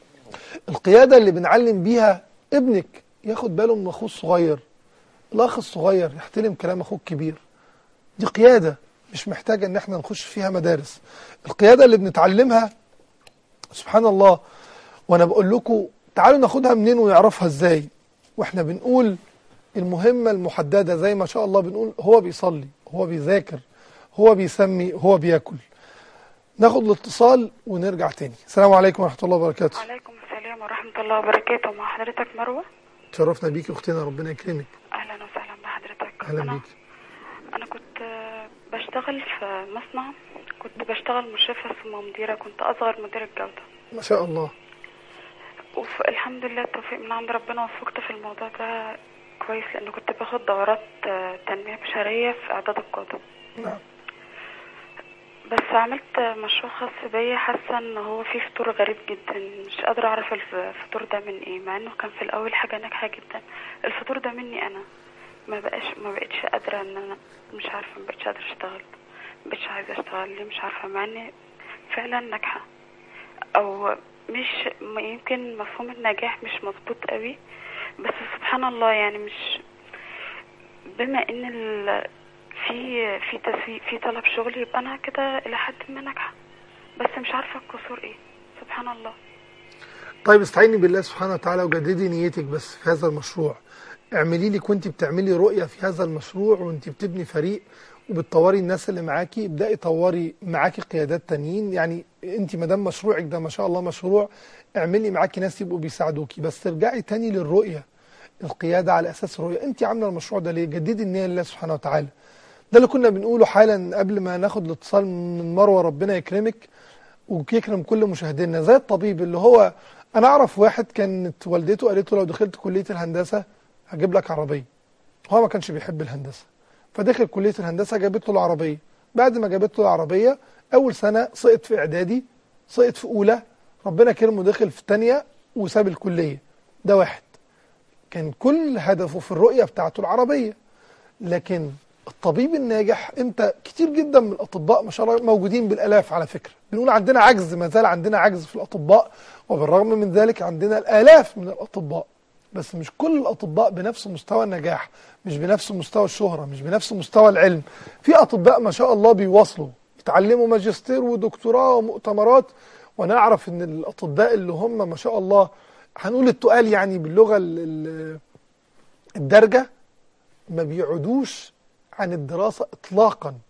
القياده اللي بنعلم بيها ابنك ياخد باله من اخوه الصغير الاخ الصغير يحترم كلام اخوه الكبير دي قياده مش محتاجه ان احنا نخش فيها مدارس القياده اللي بنتعلمها سبحان الله وانا بقول لكم تعالوا ناخدها منين ونعرفها ازاي واحنا بنقول المهمة المحددة زي ما شاء الله بنقول هو بيصلي هو بيذاكر هو بيسمي هو بياكل ناخد الاتصال ونرجع تاني السلام عليكم ورحمة الله وبركاته وعليكم السلام ورحمة الله وبركاته مع حضرتك مروة تشرفنا بيكي اختنا ربنا يكرمك أهلا وسهلا بحضرتك اهلا أنا بيكي أنا كنت آه، بشتغل في مصنع كنت بشتغل مشرفة ثم مديرة كنت أصغر مدير الجودة ما شاء الله والحمد لله التوفيق من عند ربنا وفقت في الموضوع ده كويس لأنه كنت باخد دورات آه، تنمية بشرية في إعداد القادة نعم بس عملت مشروع خاص بيا حاسه ان هو فيه فطور غريب جدا مش قادره اعرف الف- الفطور ده من ايه مع انه كان في الاول حاجه ناجحه جدا الفطور ده مني انا ما بقاش ما بقتش قادره ان انا مش عارفه ما بقتش قادره اشتغل ما بقتش عايزه اشتغل ليه مش عارفه مع اني فعلا ناجحه او مش م- يمكن مفهوم النجاح مش مظبوط قوي بس سبحان الله يعني مش بما ان ال... في في تسويق في طلب شغل يبقى انا كده الى حد ما ناجحه بس مش عارفه القصور ايه سبحان الله طيب استعيني بالله سبحانه وتعالى وجددي نيتك بس في هذا المشروع اعملي لك وانت بتعملي رؤية في هذا المشروع وانت بتبني فريق وبتطوري الناس اللي معاكي ابدأي طوري معاكي قيادات تانيين يعني انت ما دام مشروعك ده ما شاء الله مشروع اعملي معاكي ناس يبقوا بيساعدوكي بس ترجعي تاني للرؤية القيادة على أساس الرؤية انت عاملة المشروع ده ليه جددي النية لله سبحانه وتعالى ده اللي كنا بنقوله حالا قبل ما ناخد الاتصال من مروة ربنا يكرمك ويكرم كل مشاهدينا زي الطبيب اللي هو انا اعرف واحد كانت والدته قالت له لو دخلت كليه الهندسه هجيب لك عربيه هو ما كانش بيحب الهندسه فدخل كليه الهندسه جابت له العربيه بعد ما جابت له العربيه اول سنه سقط في اعدادي سقط في اولى ربنا كرمه دخل في ثانيه وساب الكليه ده واحد كان كل هدفه في الرؤيه بتاعته العربيه لكن الطبيب الناجح انت كتير جدا من الاطباء ما شاء الله موجودين بالالاف على فكره بنقول عندنا عجز ما زال عندنا عجز في الاطباء وبالرغم من ذلك عندنا الالاف من الاطباء بس مش كل الاطباء بنفس مستوى النجاح مش بنفس مستوى الشهره مش بنفس مستوى العلم في اطباء ما شاء الله بيواصلوا يتعلموا ماجستير ودكتوراه ومؤتمرات وانا اعرف ان الاطباء اللي هم ما شاء الله هنقول التقال يعني باللغه ال- ال- الدارجه ما بيعودوش عن الدراسة إطلاقا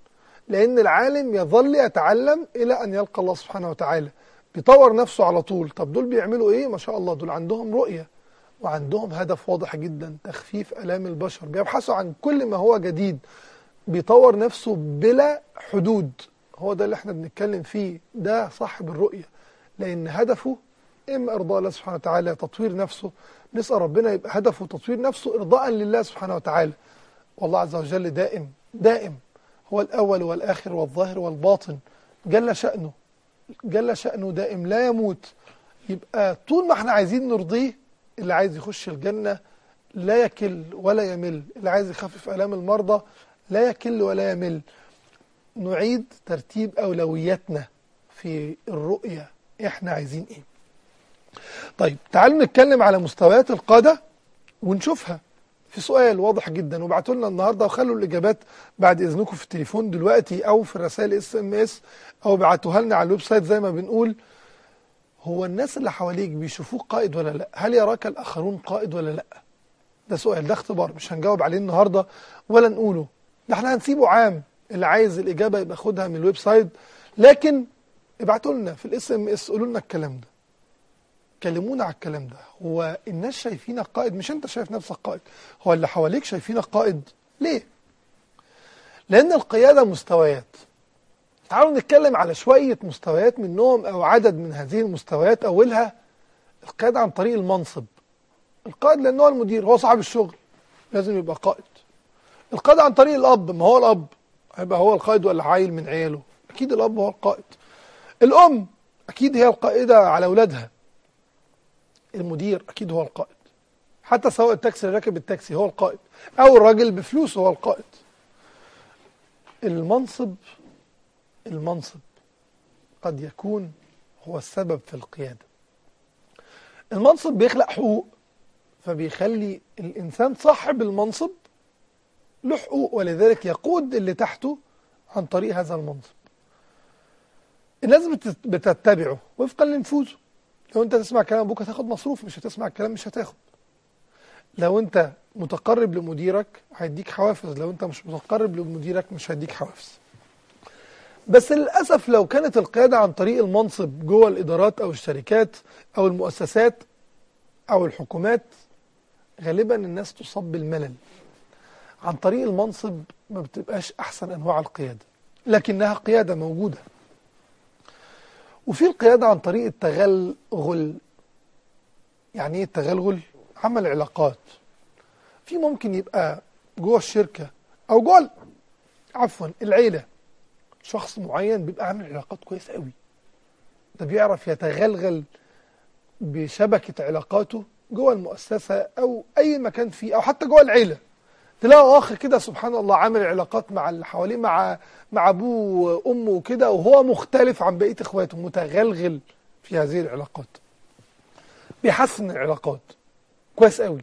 لأن العالم يظل يتعلم إلى أن يلقى الله سبحانه وتعالى بيطور نفسه على طول طب دول بيعملوا إيه ما شاء الله دول عندهم رؤية وعندهم هدف واضح جدا تخفيف ألام البشر بيبحثوا عن كل ما هو جديد بيطور نفسه بلا حدود هو ده اللي احنا بنتكلم فيه ده صاحب الرؤية لأن هدفه إما إرضاء الله سبحانه وتعالى تطوير نفسه نسأل ربنا يبقى هدفه تطوير نفسه إرضاء لله سبحانه وتعالى والله عز وجل دائم دائم هو الأول والآخر والظاهر والباطن جل شأنه جل شأنه دائم لا يموت يبقى طول ما احنا عايزين نرضيه اللي عايز يخش الجنة لا يكل ولا يمل اللي عايز يخفف آلام المرضى لا يكل ولا يمل نعيد ترتيب أولوياتنا في الرؤية احنا عايزين ايه طيب تعالوا نتكلم على مستويات القادة ونشوفها في سؤال واضح جدا وابعتوا لنا النهارده وخلوا الاجابات بعد اذنكم في التليفون دلوقتي او في الرسائل اس ام اس او ابعتوها لنا على الويب سايت زي ما بنقول هو الناس اللي حواليك بيشوفوك قائد ولا لا هل يراك الاخرون قائد ولا لا ده سؤال ده اختبار مش هنجاوب عليه النهارده ولا نقوله ده احنا هنسيبه عام اللي عايز الاجابه يبقى خدها من الويب سايت لكن ابعتوا لنا في الاس ام اس قولوا لنا الكلام ده كلمونا على الكلام ده هو الناس شايفينك قائد مش انت شايف نفسك قائد هو اللي حواليك شايفينك قائد ليه لان القيادة مستويات تعالوا نتكلم على شوية مستويات منهم او عدد من هذه المستويات اولها القيادة عن طريق المنصب القائد لانه هو المدير هو صاحب الشغل لازم يبقى قائد القائد عن طريق الاب ما هو الاب هيبقى هو القائد ولا عيل من عياله اكيد الاب هو القائد الام اكيد هي القائدة على اولادها المدير اكيد هو القائد حتى سواء التاكسي اللي راكب التاكسي هو القائد او الراجل بفلوسه هو القائد المنصب المنصب قد يكون هو السبب في القيادة المنصب بيخلق حقوق فبيخلي الإنسان صاحب المنصب له حقوق ولذلك يقود اللي تحته عن طريق هذا المنصب الناس بتت- بتتبعه وفقا لنفوذه لو انت تسمع كلام ابوك هتاخد مصروف مش هتسمع الكلام مش هتاخد لو انت متقرب لمديرك هيديك حوافز لو انت مش متقرب لمديرك مش هيديك حوافز بس للأسف لو كانت القيادة عن طريق المنصب جوه الإدارات أو الشركات أو المؤسسات أو الحكومات غالبا الناس تصاب بالملل عن طريق المنصب ما بتبقاش أحسن أنواع القيادة لكنها قيادة موجودة وفي القيادة عن طريق التغلغل يعني ايه التغلغل عمل علاقات في ممكن يبقى جوه الشركة او جوه ال- عفوا العيلة شخص معين بيبقى عامل علاقات كويسة قوي ده بيعرف يتغلغل بشبكة علاقاته جوه المؤسسة او اي مكان فيه او حتى جوه العيلة تلاقوا اخ كده سبحان الله عامل علاقات مع اللي حواليه مع مع ابوه وامه وكده وهو مختلف عن بقيه اخواته متغلغل في هذه العلاقات بيحسن العلاقات كويس قوي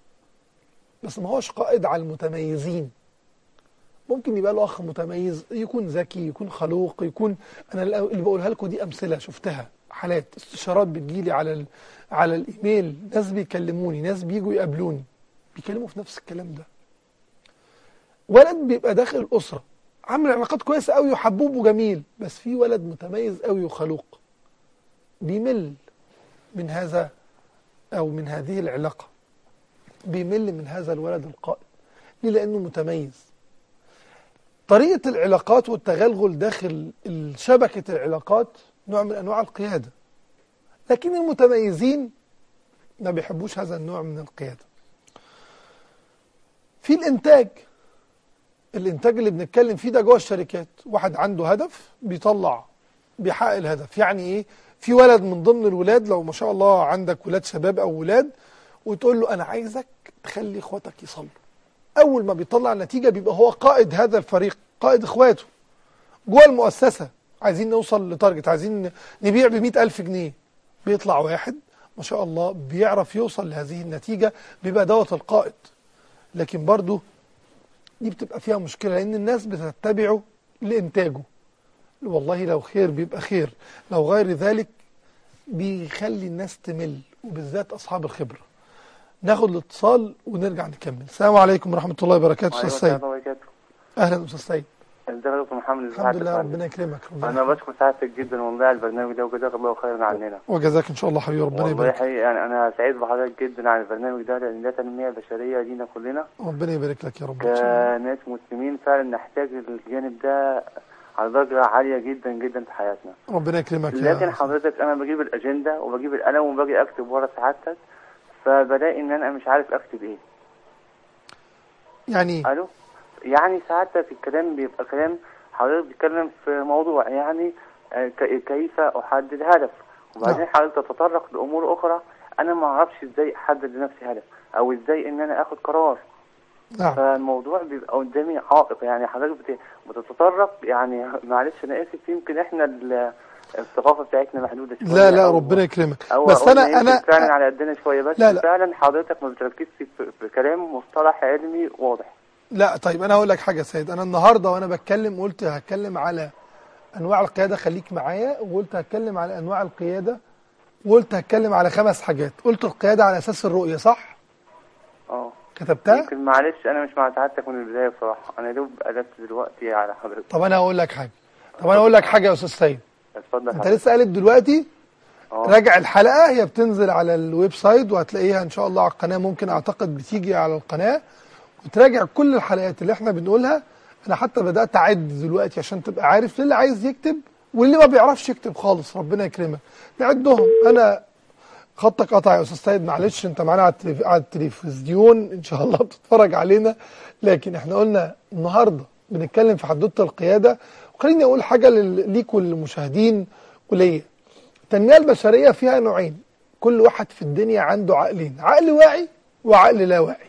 بس ما هوش قائد على المتميزين ممكن يبقى له اخ متميز يكون ذكي يكون خلوق يكون انا اللي بقولها لكم دي امثله شفتها حالات استشارات بتجيلي على ال... على الايميل ناس بيكلموني ناس بيجوا يقابلوني بيكلموا في نفس الكلام ده ولد بيبقى داخل الأسرة عامل علاقات كويسة قوي وحبوب وجميل بس في ولد متميز قوي وخلوق بيمل من هذا أو من هذه العلاقة بيمل من هذا الولد القائد ليه لأنه متميز طريقة العلاقات والتغلغل داخل شبكة العلاقات نوع من أنواع القيادة لكن المتميزين ما بيحبوش هذا النوع من القيادة في الإنتاج الانتاج اللي بنتكلم فيه ده جوه الشركات واحد عنده هدف بيطلع بيحقق الهدف يعني ايه في ولد من ضمن الولاد لو ما شاء الله عندك ولاد شباب او ولاد وتقول له انا عايزك تخلي اخواتك يصلوا اول ما بيطلع النتيجه بيبقى هو قائد هذا الفريق قائد اخواته جوه المؤسسه عايزين نوصل لتارجت عايزين نبيع ب ألف جنيه بيطلع واحد ما شاء الله بيعرف يوصل لهذه النتيجه بيبقى دوت القائد لكن برضه دي بتبقى فيها مشكلة لأن الناس بتتبعه لإنتاجه والله لو خير بيبقى خير لو غير ذلك بيخلي الناس تمل وبالذات أصحاب الخبرة ناخد الاتصال ونرجع نكمل السلام عليكم ورحمة الله وبركاته أستاذ سيد وبركاته أهلا أستاذ سيد ازيك يا دكتور محمد ازي الحمد حضرتك لله يا ربنا يكرمك ربنا انا بشكر سعادتك جدا والله على البرنامج ده وجزاك الله خيرا عننا وجزاك ان شاء الله حبيبي ربنا والله يبارك حقيقي يعني انا سعيد بحضرتك جدا على البرنامج ده لان ده تنميه بشريه لينا كلنا ربنا يبارك لك يا رب ان شاء الله كناس مسلمين فعلا نحتاج الجانب ده على درجه عاليه جدا جدا في حياتنا ربنا يكرمك لكن يا حضرتك انا بجيب الاجنده وبجيب القلم وباجي اكتب ورا سعادتك فبلاقي ان انا مش عارف اكتب ايه يعني إيه؟ الو يعني ساعات في الكلام بيبقى كلام حضرتك بتتكلم في موضوع يعني آه، ك- كيف احدد هدف وبعدين نعم. حضرتك تتطرق لامور اخرى انا ما اعرفش ازاي احدد لنفسي هدف او ازاي ان انا اخد قرار نعم فالموضوع بيبقى قدامي عائق يعني حضرتك بت- بتتطرق يعني معلش انا اسف يمكن احنا ال- الثقافه بتاعتنا محدوده شويه لا لا أو- ربنا يكرمك أو بس قلنا انا يمكن انا فعلا على قدنا شويه بس لا، لا. فعلا حضرتك ما بتركزش في, في كلام مصطلح علمي واضح لا طيب انا هقول لك حاجه يا سيد انا النهارده وانا بتكلم قلت هتكلم على انواع القياده خليك معايا وقلت هتكلم على انواع القياده وقلت هتكلم على خمس حاجات قلت القياده على اساس الرؤيه صح اه كتبتها يمكن معلش انا مش مع سعادتك من البدايه بصراحه انا دوب قلبت دلوقتي على حضرتك طب انا هقول لك حاجه طب انا هقول لك حاجه يا استاذ سيد اتفضل انت حضرتك. لسه قالت دلوقتي اه راجع الحلقه هي بتنزل على الويب سايت وهتلاقيها ان شاء الله على القناه ممكن اعتقد بتيجي على القناه وتراجع كل الحلقات اللي احنا بنقولها انا حتى بدات اعد دلوقتي عشان تبقى عارف للي عايز يكتب واللي ما بيعرفش يكتب خالص ربنا يكرمك نعدهم انا خطك قطع يا استاذ سيد معلش انت معانا على التلف- على التلفزيون ان شاء الله بتتفرج علينا لكن احنا قلنا النهارده بنتكلم في حدوته القياده وخليني اقول حاجه لل- ليكوا للمشاهدين وليا التنميه البشريه فيها نوعين كل واحد في الدنيا عنده عقلين عقل واعي وعقل لا واعي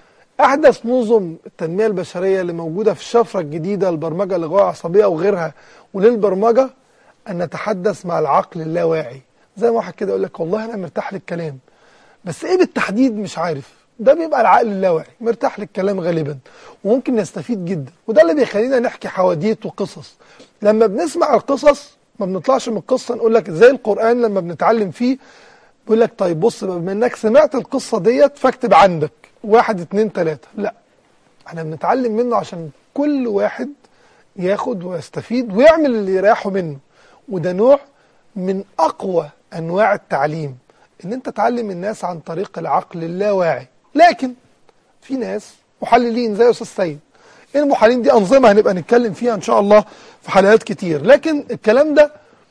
احدث نظم التنميه البشريه اللي موجوده في الشفره الجديده البرمجه اللغويه العصبيه وغيرها وللبرمجه ان نتحدث مع العقل اللاواعي زي ما واحد كده يقول لك والله انا مرتاح للكلام بس ايه بالتحديد مش عارف ده بيبقى العقل اللاواعي مرتاح للكلام غالبا وممكن نستفيد جدا وده اللي بيخلينا نحكي حواديت وقصص لما بنسمع القصص ما بنطلعش من القصه نقول لك زي القران لما بنتعلم فيه بيقول لك طيب بص بقى بما انك سمعت القصه ديت فاكتب عندك واحد اتنين تلاته لا احنا بنتعلم منه عشان كل واحد ياخد ويستفيد ويعمل اللي يريحه منه وده نوع من اقوى انواع التعليم ان انت تعلم الناس عن طريق العقل اللاواعي لكن في ناس محللين زي استاذ سيد المحللين دي انظمه هنبقى نتكلم فيها ان شاء الله في حلقات كتير لكن الكلام ده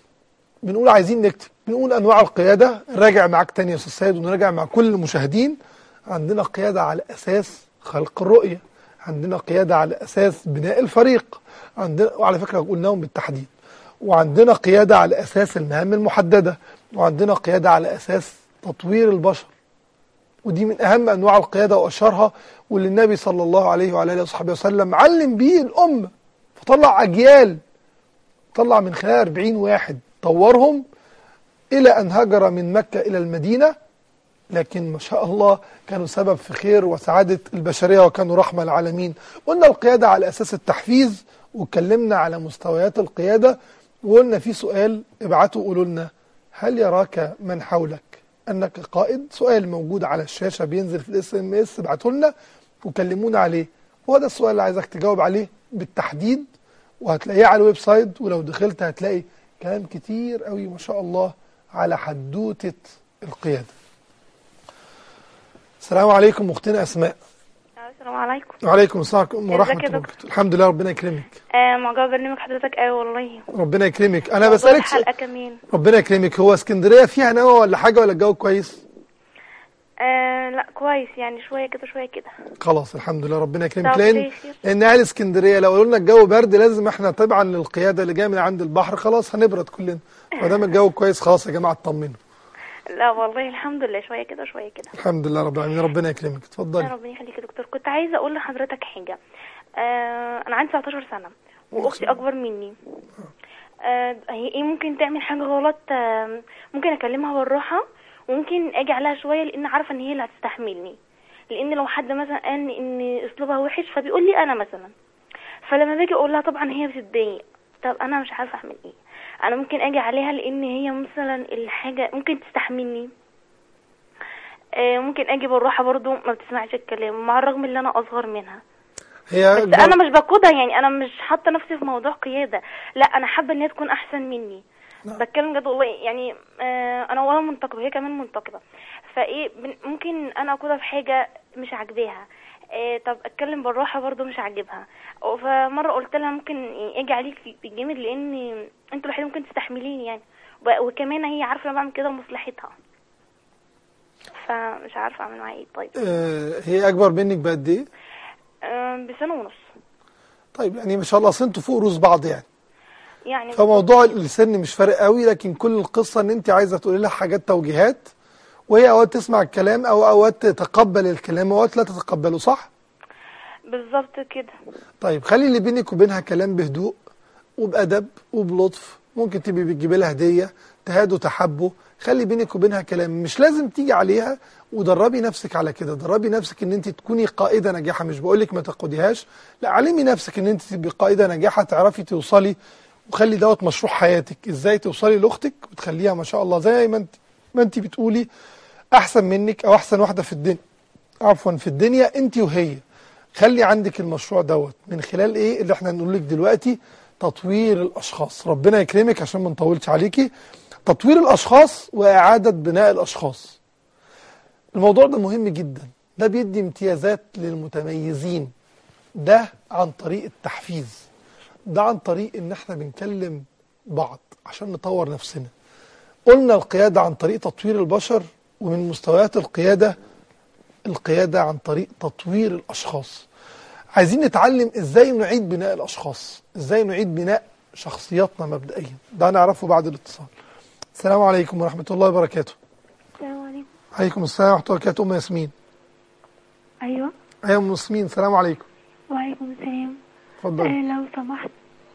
بنقول عايزين نكتب بنقول انواع القياده راجع معاك تاني يا استاذ سيد ونراجع مع كل المشاهدين عندنا قياده على اساس خلق الرؤيه عندنا قياده على اساس بناء الفريق عندنا وعلى فكره قلناهم بالتحديد وعندنا قياده على اساس المهام المحدده وعندنا قياده على اساس تطوير البشر ودي من اهم انواع القياده واشهرها واللي النبي صلى الله عليه وعلى اله وصحبه وسلم علم بيه الامه فطلع اجيال طلع من خلال 40 واحد طورهم الى ان هاجر من مكه الى المدينه لكن ما شاء الله كانوا سبب في خير وسعاده البشريه وكانوا رحمه العالمين قلنا القياده على اساس التحفيز واتكلمنا على مستويات القياده وقلنا في سؤال ابعتوا قولوا لنا هل يراك من حولك انك قائد سؤال موجود على الشاشه بينزل في الاس ام اس ابعتوا لنا وكلمونا عليه وهو ده السؤال اللي عايزك تجاوب عليه بالتحديد وهتلاقيه على الويب سايت ولو دخلت هتلاقي كلام كتير قوي ما شاء الله على حدوته القياده السلام عليكم اختنا اسماء السلام عليكم وعليكم السلام ورحمه ازيك يا الله دكتور؟ وبركاته الحمد لله ربنا يكرمك آه معجبة برنامج حضرتك قوي والله ربنا يكرمك انا موضوع بسالك الحلقة سؤال- كمان ربنا يكرمك هو اسكندريه فيها نوى ولا حاجه ولا الجو كويس آه لا كويس يعني شوية كده شوية كده خلاص الحمد لله ربنا يكرمك طب لان ليه خير؟ لان اهل اسكندريه لو قلنا الجو برد لازم احنا طبعا للقياده اللي جايه من عند البحر خلاص هنبرد كلنا ما دام الجو كويس خلاص يا جماعه اطمنوا لا والله الحمد لله شوية كده شوية كده الحمد لله رب العالمين ربنا يكرمك يا اتفضلي ربنا يخليك يا دكتور كنت عايزة أقول لحضرتك حاجة آه أنا عندي 19 سنة وأختي أكبر مني آه هي إيه ممكن تعمل حاجة غلط آه ممكن أكلمها بالراحة وممكن أجي عليها شوية لأن عارفة إن هي اللي هتستحملني لأن لو حد مثلا قال إن أسلوبها وحش فبيقول لي أنا مثلا فلما باجي أقول لها طبعا هي بتتضايق طب أنا مش عارفة أعمل إيه أنا ممكن أجي عليها لأن هي مثلا الحاجة ممكن تستحملني آه، ممكن اجي بالراحه برضو ما بتسمعش الكلام مع الرغم ان انا اصغر منها هي بس انا مش بقودها يعني انا مش حاطه نفسي في موضوع قياده لا انا حابه ان هي تكون احسن مني بتكلم جد والله يعني آه انا ولا منتقبه هي كمان منتقبه فايه بن- ممكن انا اقودها في حاجه مش عاجباها آه طب اتكلم بالراحه برضو مش عاجبها فمره قلت لها ممكن يعني اجي عليك بالجامد لان انت الوحيده ممكن تستحمليني يعني وب- وكمان هي عارفه انا بعمل كده لمصلحتها فمش عارفه اعمل معاها ايه طيب آه، هي اكبر منك بقد ايه آه بسنه ونص طيب يعني ما شاء الله أصل انتوا فوق رؤوس بعض يعني يعني فموضوع السن مش فارق قوي لكن كل القصة ان انت عايزة تقولي لها حاجات توجيهات وهي اوقات تسمع الكلام او اوقات تتقبل الكلام واوقات لا تتقبله صح بالظبط كده طيب خلي اللي بينك وبينها كلام بهدوء وبأدب وبلطف ممكن تبقي بتجيبي لها هدية تهادوا تحبوا خلي بينك وبينها كلام مش لازم تيجي عليها ودربي نفسك على كده دربي نفسك ان انت تكوني قائدة ناجحة مش بقولك ما تقوديهاش لا علمي نفسك ان انت تبقي قائدة ناجحة تعرفي توصلي وخلي دوت مشروع حياتك ازاي توصلي لاختك وتخليها ما شاء الله زي ما انت ما انت بتقولي احسن منك او احسن واحدة في الدنيا عفوا في الدنيا انت وهي خلي عندك المشروع دوت من خلال ايه اللي احنا نقول لك دلوقتي تطوير الاشخاص ربنا يكرمك عشان ما نطولش عليكي تطوير الاشخاص واعاده بناء الاشخاص الموضوع ده مهم جدا ده بيدي امتيازات للمتميزين ده عن طريق التحفيز ده عن طريق ان احنا بنكلم بعض عشان نطور نفسنا قلنا القيادة عن طريق تطوير البشر ومن مستويات القيادة القيادة عن طريق تطوير الأشخاص عايزين نتعلم ازاي نعيد بناء الأشخاص ازاي نعيد بناء شخصياتنا مبدئيا ده نعرفه بعد الاتصال السلام عليكم ورحمة الله وبركاته السلام عليكم عليكم السلام ورحمة الله وبركاته أم ياسمين ايوه أيوة أم ياسمين السلام عليكم وعليكم السلام اتفضلي آه لو سمحت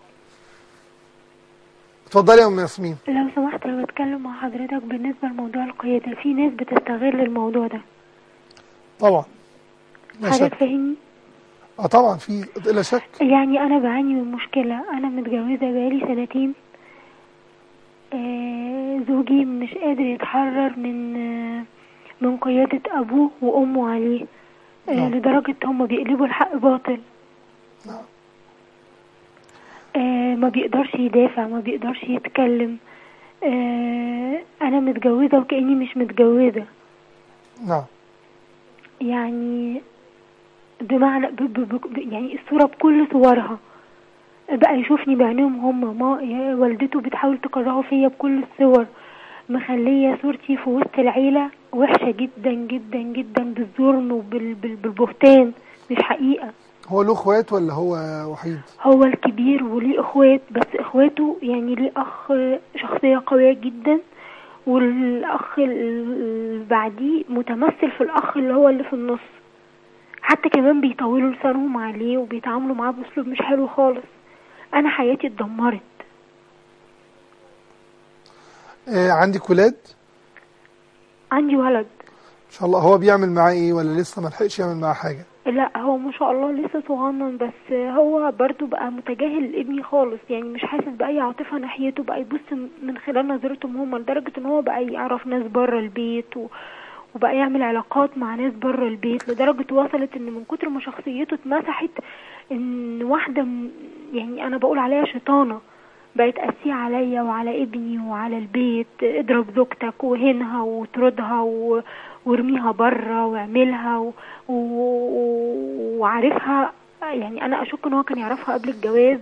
اتفضلي يا أم ياسمين لو سمحت انا بتكلم مع حضرتك بالنسبه لموضوع القياده في ناس بتستغل الموضوع ده طبعا لا حضرتك شك فاهمني اه طبعا في لا شك يعني انا بعاني من مشكله انا متجوزه بقالي سنتين آه زوجي مش قادر يتحرر من آه من قياده ابوه وامه عليه آه نعم. لدرجه هم بيقلبوا الحق باطل نعم. آه ما بيقدرش يدافع ما بيقدرش يتكلم آه انا متجوزه وكاني مش متجوزه نعم يعني بمعنى ب ب ب يعني الصورة بكل صورها بقى يشوفني بعينيهم هم ما يا والدته بتحاول تكرهه فيا بكل الصور مخلية صورتي في وسط العيلة وحشة جدا جدا جدا بالظلم وبالبهتان مش حقيقة هو له اخوات ولا هو وحيد هو الكبير وليه اخوات بس اخواته يعني ليه اخ شخصية قوية جدا والاخ اللي بعديه متمثل في الاخ اللي هو اللي في النص حتى كمان بيطولوا لسانهم عليه وبيتعاملوا معاه باسلوب مش حلو خالص انا حياتي اتدمرت آه عندك ولاد عندي ولد ان شاء الله هو بيعمل معاه ايه ولا لسه ما لحقش يعمل معاه حاجه لا هو ما شاء الله لسه صغنن بس هو برضو بقى متجاهل ابني خالص يعني مش حاسس بأي عاطفة ناحيته بقى يبص من خلال نظرتهم هما لدرجة ان هو بقى يعرف ناس بره البيت و... وبقى يعمل علاقات مع ناس بره البيت لدرجة وصلت ان من كتر ما شخصيته اتمسحت ان واحدة من يعني انا بقول عليها شيطانة بقت قاسية عليا وعلى ابني وعلى البيت اضرب زوجتك وهنها وطردها و... وارميها بره واعملها و... و... وعارفها يعني انا اشك ان هو كان يعرفها قبل الجواز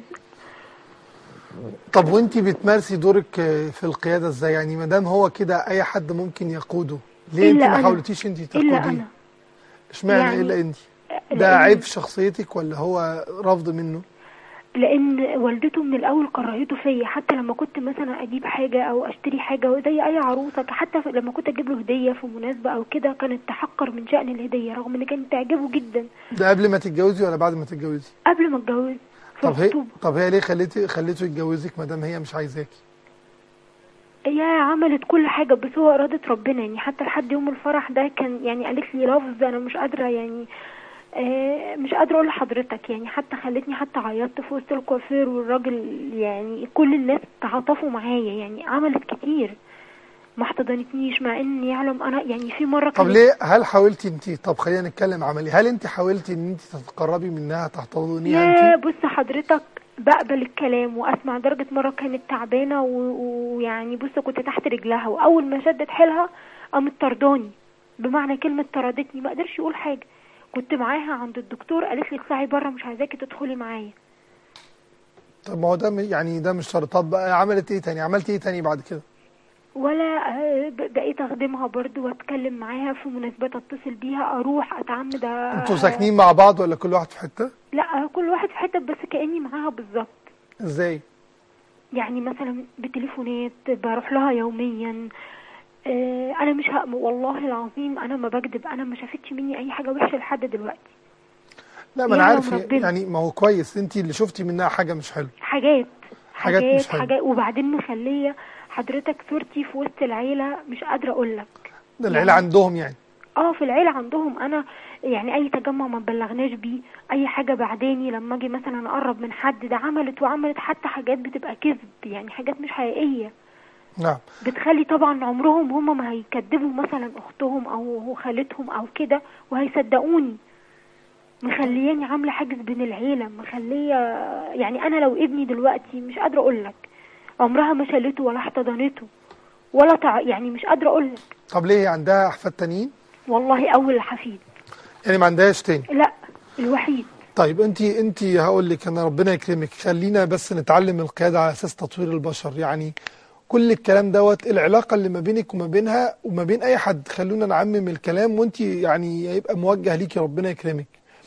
طب وانتي بتمارسي دورك آه، في القياده ازاي يعني ما دام هو كده اي حد ممكن يقوده ليه إلا انت ما أنا. حاولتيش انت الا تقوديه انا اشمعنى يعني الا انت لأن- ده عيب في شخصيتك ولا هو رفض منه لان والدته من الاول كرهته فيا حتى لما كنت مثلا اجيب حاجه او اشتري حاجه زي اي عروسه حتى لما كنت اجيب له هديه في مناسبه او كده كانت تحقر من شان الهديه رغم ان كانت تعجبه جدا ده قبل ما تتجوزي ولا بعد ما تتجوزي قبل ما اتجوز في طب هي الخطوبه طب هي ليه خليتي خليته يتجوزك ما دام هي مش عايزاكي هي عملت كل حاجة بس هو إرادة ربنا يعني حتى لحد يوم الفرح ده كان يعني قالت لي لفظ أنا مش قادرة يعني آه مش قادرة أقول لحضرتك يعني حتى خلتني حتى عيطت في وسط الكوافير والراجل يعني كل الناس تعاطفوا معايا يعني عملت كتير ما احتضنتنيش مع ان يعلم انا يعني في مره طب كانت- ليه هل حاولتي انت طب خلينا نتكلم عملي هل انت حاولتي ان انت تتقربي منها تحتضنيها لا انت بص حضرتك بقبل الكلام واسمع درجة مرة كانت تعبانة و- ويعني بص كنت تحت رجلها واول ما شدت حيلها قامت طرداني بمعنى كلمة طردتني ما قدرش يقول حاجة كنت معاها عند الدكتور قالت لي اطلعي بره مش عايزاكي تدخلي معايا طب ما هو ده م- يعني ده مش شرط طب بقى عملت ايه تاني عملت ايه تاني بعد كده ولا آه، ب- بقيت اخدمها برضو واتكلم معاها في مناسبات اتصل بيها اروح اتعمد آه، انتوا ساكنين مع بعض ولا كل واحد في حته لا كل واحد في حتة بس كأني معاها بالظبط ازاي يعني مثلا بتليفونات بروح لها يوميا آه، انا مش ه... والله العظيم انا ما بكذب انا ما شافتش مني اي حاجه وحشه لحد دلوقتي لا ما انا يعلم عارف ربنا. يعني ما هو كويس انت اللي شفتي منها حاجه مش حلوه حاجات حاجات حاجات مش حلوة. حاجات وبعدين مخليه حضرتك صورتي في وسط العيله مش قادره اقول لك ده العيله عندهم يعني اه في العيله عندهم انا يعني اي تجمع ما بلغناش بيه اي حاجه بعداني لما اجي مثلا اقرب من حد ده عملت وعملت حتى حاجات بتبقى كذب يعني حاجات مش حقيقيه نعم بتخلي طبعا عمرهم هم ما هيكذبوا مثلا اختهم او خالتهم او كده وهيصدقوني مخلياني عامله حاجز بين العيله مخليه يعني انا لو ابني دلوقتي مش قادره اقول لك عمرها ما شالته ولا احتضنته ولا تع... يعني مش قادره اقول لك طب ليه هي عندها احفاد تانيين والله اول حفيد يعني ما عندهاش تاني لا الوحيد طيب انت انت هقول لك انا ربنا يكرمك خلينا بس نتعلم القياده على اساس تطوير البشر يعني كل الكلام دوت العلاقه اللي ما بينك وما بينها وما بين اي حد خلونا نعمم الكلام وانت يعني يبقى موجه ليكي ربنا يكرمك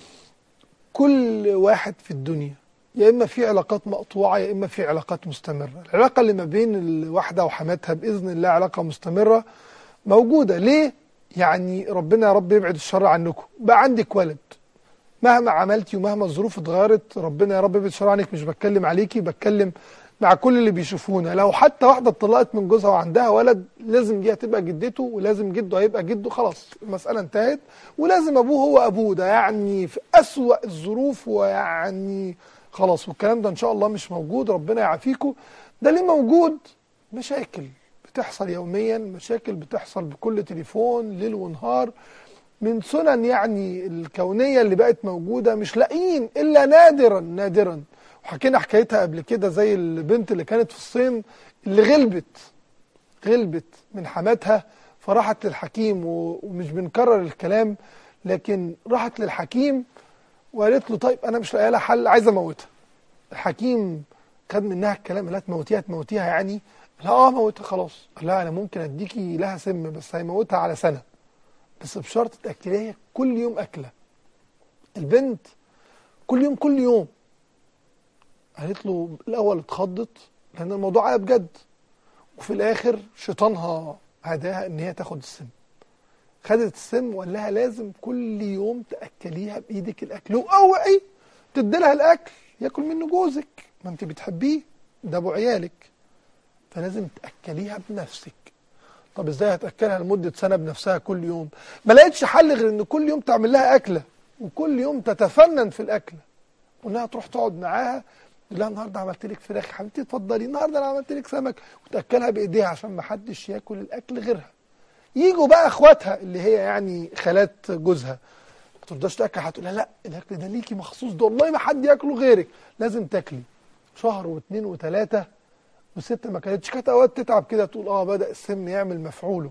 كل واحد في الدنيا يا اما في علاقات مقطوعه يا اما في علاقات مستمره العلاقه اللي ما بين الواحده وحماتها باذن الله علاقه مستمره موجوده ليه يعني ربنا يا رب يبعد الشر عنكم بقى عندك ولد مهما عملتي ومهما الظروف اتغيرت ربنا يا رب يبعد الشر عنك مش بتكلم عليكي بتكلم مع كل اللي بيشوفونا لو حتى واحده اتطلقت من جوزها وعندها ولد لازم دي هتبقى جدته ولازم جده هيبقى جده خلاص المساله انتهت ولازم ابوه هو ابوه ده يعني في اسوأ الظروف ويعني خلاص والكلام ده ان شاء الله مش موجود ربنا يعافيكم ده اللي موجود مشاكل بتحصل يوميا مشاكل بتحصل بكل تليفون ليل ونهار من سنن يعني الكونية اللي بقت موجودة مش لاقيين إلا نادرا نادرا وحكينا حكايتها قبل كده زي البنت اللي كانت في الصين اللي غلبت غلبت من حماتها فراحت للحكيم و- ومش بنكرر الكلام لكن راحت للحكيم وقالت له طيب أنا مش لاقيه لها حل عايزة أموتها الحكيم خد منها الكلام قال لها تموتيها تموتيها يعني لا اه موتها خلاص قال لها انا ممكن اديكي لها سم بس هيموتها على سنه بس بشرط تاكليها كل يوم اكله البنت كل يوم كل يوم قالت له الاول اتخضت لان الموضوع على بجد وفي الاخر شيطانها هداها ان هي تاخد السم خدت السم وقال لها لازم كل يوم تاكليها بايدك الاكل واوعي تدي لها الاكل ياكل منه جوزك ما انت بتحبيه ده ابو عيالك فلازم تاكليها بنفسك طب ازاي هتاكلها لمده سنه بنفسها كل يوم ما لقيتش حل غير ان كل يوم تعمل لها اكله وكل يوم تتفنن في الاكله وانها تروح تقعد معاها تقول لها النهارده عملت لك فراخ يا حبيبتي اتفضلي النهارده انا عملت لك سمك وتاكلها بايديها عشان ما حدش ياكل الاكل غيرها يجوا بقى اخواتها اللي هي يعني خالات جوزها ما ترضاش تاكل هتقول لها لا الاكل ده ليكي مخصوص ده والله ما حد ياكله غيرك لازم تاكلي شهر واثنين وثلاثه والست ما كانتش كانت اوقات تتعب كده تقول اه بدا السم يعمل مفعوله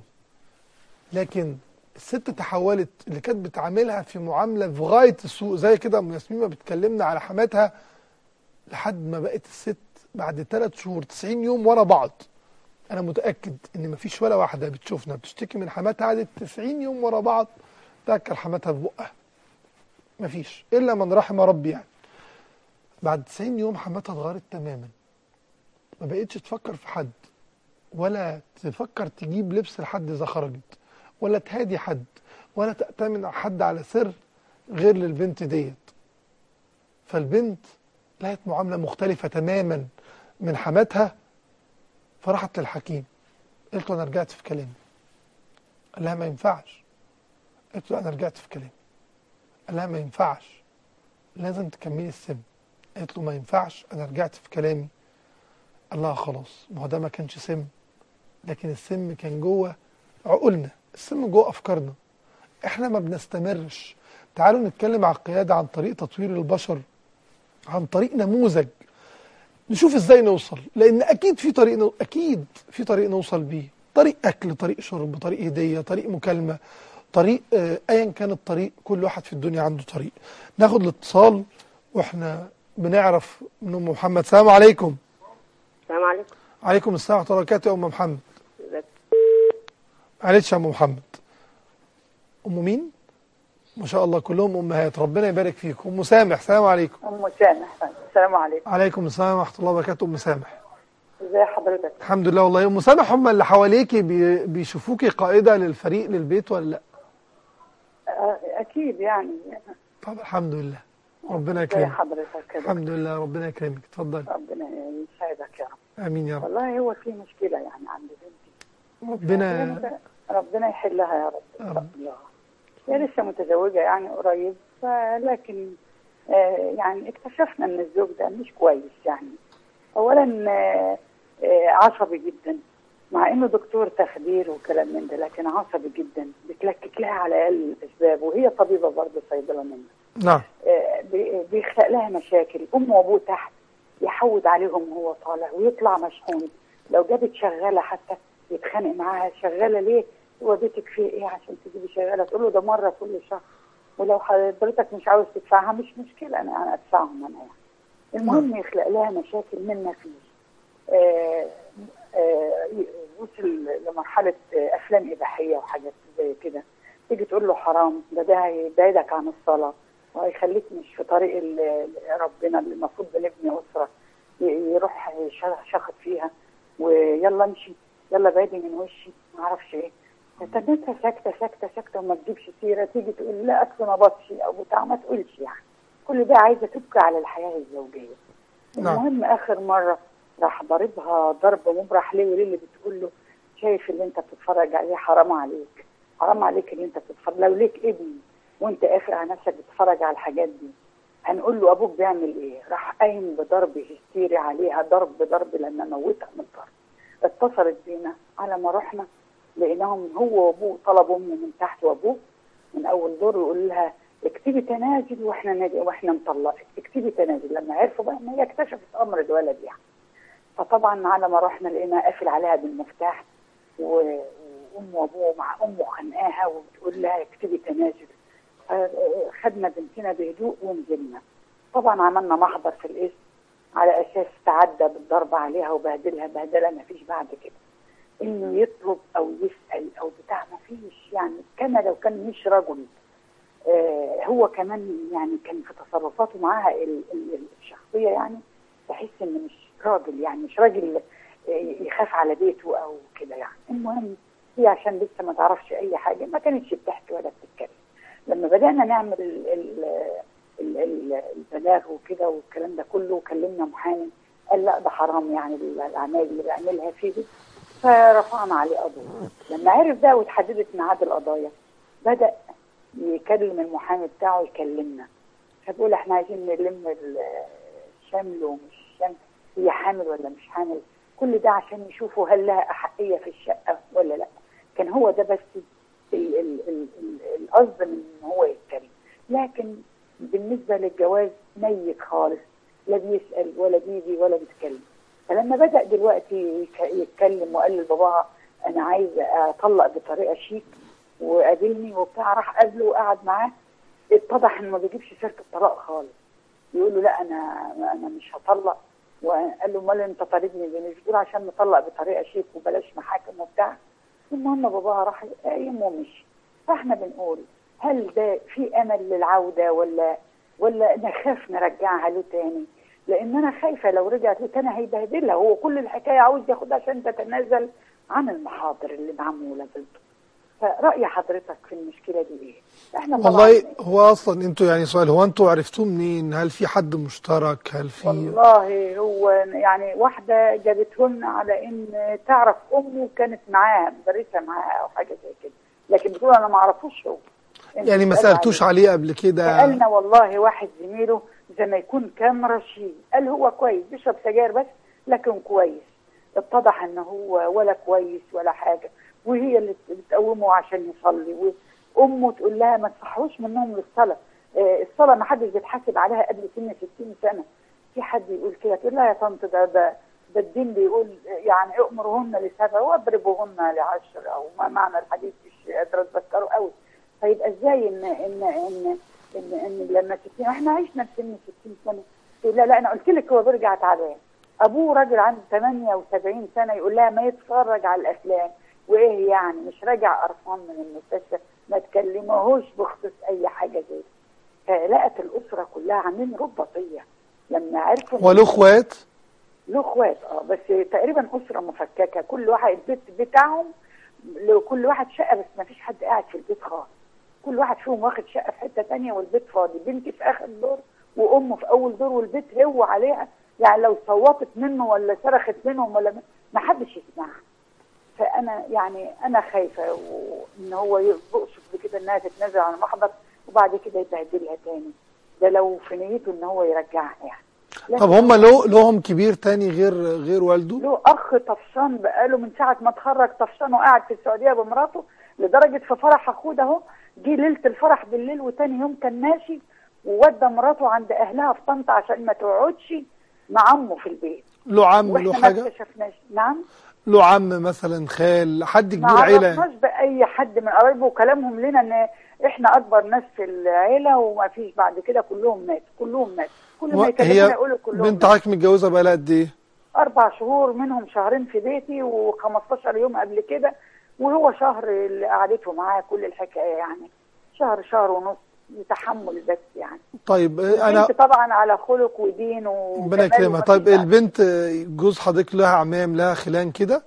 لكن الست تحولت اللي كانت بتعاملها في معامله في غايه السوء زي كده ام ياسمين ما بتكلمنا على حماتها لحد ما بقت الست بعد ثلاث شهور 90 يوم ورا بعض انا متاكد ان مفيش ولا واحده بتشوفنا بتشتكي من حماتها قعدت 90 يوم ورا بعض تاكل حماتها في بقها مفيش الا من رحم ربي يعني بعد 90 يوم حماتها اتغيرت تماما ما بقتش تفكر في حد ولا تفكر تجيب لبس لحد اذا خرجت ولا تهادي حد ولا تأتمن حد على سر غير للبنت ديت فالبنت لقت معاملة مختلفة تماما من حماتها فراحت للحكيم قلت له أنا رجعت في كلامي قال لها ما ينفعش قلت له أنا رجعت في كلامي قال لها ما ينفعش لازم تكملي السن قلت له ما ينفعش أنا رجعت في كلامي قال لها خلاص ما هو ده ما كانش سم لكن السم كان جوه عقولنا السم جوه افكارنا احنا ما بنستمرش تعالوا نتكلم على القياده عن طريق تطوير البشر عن طريق نموذج نشوف ازاي نوصل لان اكيد في طريق نو... اكيد في طريق نوصل بيه طريق اكل طريق شرب طريق هديه طريق مكالمه طريق آه، ايا كان الطريق كل واحد في الدنيا عنده طريق ناخد الاتصال واحنا بنعرف من ام محمد السلام عليكم السلام عليكم عليكم السلام ورحمه الله وبركاته يا ام محمد ازيك؟ معلش يا ام محمد ام مين ما شاء الله كلهم امهات ربنا يبارك فيكم ام سامح السلام عليكم ام سامح السلام عليكم عليكم السلام ورحمه الله وبركاته ام سامح ازي حضرتك الحمد لله والله ام سامح هم اللي حواليكي بي- بيشوفوكي قائده للفريق للبيت ولا لا آه، اكيد يعني طب الحمد لله ربنا زي يكرمك حضرتك كده الحمد لله ربنا يكرمك اتفضل ربنا يسعدك يا رب امين يا رب والله هو في مشكله يعني عند بنتي ربنا ربنا- ربنا يحلها يا رب يا ان رب. شاء الله هي لسه متزوجه يعني قريب ف- لكن آه، يعني اكتشفنا ان الزوج ده مش كويس يعني اولا آه، آه، عصبي جدا مع انه دكتور تخدير وكلام من ده لكن عصبي جدا بتلكك لها على اقل الاسباب وهي طبيبه برضه صيدله منه نعم آه، بي- بيخلق لها مشاكل امه وابوه تحت يحود عليهم وهو طالع ويطلع مشحون لو جابت شغاله حتى يتخانق معاها شغاله ليه وديتك في ايه عشان تجيبي شغاله تقول له ده مره كل شهر ولو حضرتك مش عاوز تدفعها مش مشكله انا انا ادفعهم انا يعني المهم يخلق لها مشاكل من ما فيه آه، آه، وصل لمرحله آه، افلام اباحيه وحاجات زي كده تيجي تقول له حرام ده ده هيبعدك عن الصلاه وهيخليك مش في طريق ال- ربنا اللي المفروض بنبني اسره ي- يروح ش- شخط فيها ويلا امشي يلا بعدي من وشي ما اعرفش ايه تنتها ساكته ساكته ساكته وما تجيبش سيره تيجي تقول لا اصل ما بطشي او بتاع ما تقولش يعني كل ده عايزه تبكي على الحياه الزوجيه نعم. المهم اخر مره راح ضاربها ضرب مبرح ليه وليه اللي بتقول له شايف اللي انت بتتفرج عليه حرام عليك حرام عليك اللي انت بتتفرج لو ليك ابن وانت قافل على نفسك بتتفرج على الحاجات دي هنقول له ابوك بيعمل ايه راح قايم بضرب هستيري عليها ضرب بضرب لما موتها من الضرب اتصلت بينا على ما رحنا لقيناهم هو وابوه طلبوا امه من تحت وابوه من اول دور يقول لها اكتبي تنازل واحنا نادي واحنا مطلقك اكتبي تنازل لما عرفوا بقى ان هي اكتشفت امر الولد يعني فطبعا على ما رحنا لقينا قافل عليها بالمفتاح و- وامه وابوه مع امه خانقاها وبتقول لها اكتبي تنازل خدنا بنتنا بهدوء ونزلنا طبعا عملنا محضر في الاسم على اساس تعدى بالضرب عليها وبهدلها بهدله ما فيش بعد كده انه يطلب او يسال او بتاع ما فيش يعني كما لو كان مش رجل آه هو كمان يعني كان في تصرفاته معاها ال- ال- الشخصيه يعني تحس انه مش راجل يعني مش راجل آه، يخاف على بيته او كده يعني المهم هي عشان لسه ما تعرفش اي حاجه ما كانتش بتحكي ولا بتتكلم لما بدانا نعمل ال ال ال ال البلاغ وكده والكلام ده كله وكلمنا محامي قال لا ده حرام يعني الاعمال اللي بيعملها فيه دي فرفعنا عليه قضيه لما عرف ده واتحددت ميعاد القضايا بدا يكلم المحامي بتاعه يكلمنا فبيقول احنا عايزين نلم ال- الشمل ومش شمل هي حامل ولا مش حامل كل ده عشان يشوفوا هل لها احقيه في الشقه ولا لا كان هو ده بس ال- ال- ال- ال- القصد من ان هو يتكلم لكن بالنسبه للجواز ميت خالص لا بيسال ولا بيجي ولا بيتكلم فلما بدا دلوقتي يك- يتكلم وقال لباباها انا عايز اطلق بطريقه شيك وقابلني وبتاع راح قابله وقعد معاه اتضح انه ما بيجيبش سيره الطلاق خالص يقول له لا انا انا مش هطلق وقال له امال انت طالبني ليه؟ مش بتقول عشان نطلق بطريقه شيك وبلاش محاكم وبتاع المهم باباها راح قايم ومشي فاحنا بنقول هل ده في امل للعوده ولا ولا نخاف نرجعها له تاني لان انا خايفه لو رجعت له تاني هيبهدلها هو كل الحكايه عاوز ياخدها عشان تتنازل عن المحاضر اللي معموله ضده فراي حضرتك في المشكله دي ايه؟ احنا طبعا والله هو اصلا انتوا يعني سؤال هو انتوا عرفتوه منين هل في حد مشترك هل في والله هو يعني واحدة جابته لنا على ان تعرف امه كانت معاها مدرسة معاها او حاجة زي كده لكن بتقول انا ما اعرفوش هو انت يعني ما اسألوا سالتوش عليه. عليه قبل كده سألنا والله واحد زميله زي ما يكون كان رشيد قال هو كويس بيشرب سجاير بس لكن كويس اتضح ان هو ولا كويس ولا حاجه وهي اللي بتقومه عشان يصلي وامه تقول لها ما تصحوش منهم للصلاه آه، الصلاه ما حدش بيتحاسب عليها قبل سن 60 سنه في حد يقول كده تقول لها يا طنط ده ده ده الدين بيقول يعني امرهن لسبع واضربوهن لعشر او ما معنى الحديث مش قادره اتذكره قوي فيبقى ازاي ان ان ان ان, إن لما 60 احنا عشنا في سن 60 سنه تقول لا لا انا قلت لك هو بيرجع تعبان ابوه راجل عنده 78 سنه يقول لها ما يتفرج على الافلام وايه يعني مش راجع قرفان من المستشفى ما تكلمهوش بخصوص اي حاجه زي كده فلقت الاسره كلها عاملين رباطيه لما عرفوا إن- وله اخوات له اخوات اه بس تقريبا اسره مفككه كل واحد البيت بتاعهم لكل واحد شقه بس ما فيش حد قاعد في البيت خالص كل واحد فيهم واخد شقه في حته تانية والبيت فاضي بنتي في اخر دور وامه في اول دور والبيت هو عليها يعني لو صوتت منه ولا صرخت منهم ولا ما حدش يسمعها فانا يعني انا خايفه وان هو يقصد بكده انها تتنازل عن المحضر وبعد كده يبهدلها تاني ده لو في نيته ان هو يرجعها يعني طب هم له لهم كبير تاني غير غير والده له اخ طفشان بقاله من ساعه ما اتخرج طفشان وقاعد في السعوديه بمراته لدرجه في فرح اخوه ده اهو جه ليله الفرح بالليل وتاني يوم كان ماشي وودى مراته عند اهلها في طنطا عشان ما تقعدش مع عمه في البيت له عم له واحنا ما حاجه اكتشفناش نعم له عم مثلا خال حد ما كبير عيله عرفناش باي حد من قرايبه وكلامهم لنا ان احنا اكبر ناس في العيله وما فيش بعد كده كلهم ماتوا كلهم ماتوا كل ما و- يكلمونا هي يقولوا كلهم بنت ماتوا. حضرتك متجوزه بقى لها قد ايه اربع شهور منهم شهرين في بيتي و15 يوم قبل كده وهو شهر اللي قعدته معاه كل الحكايه يعني شهر شهر ونص تحمل بس يعني طيب آه، انا البنت طبعا على خلق ودين ربنا وجمال يكرمها ومفيش طيب بعد. البنت آه، جوز حضرتك لها عمام لها خلان كده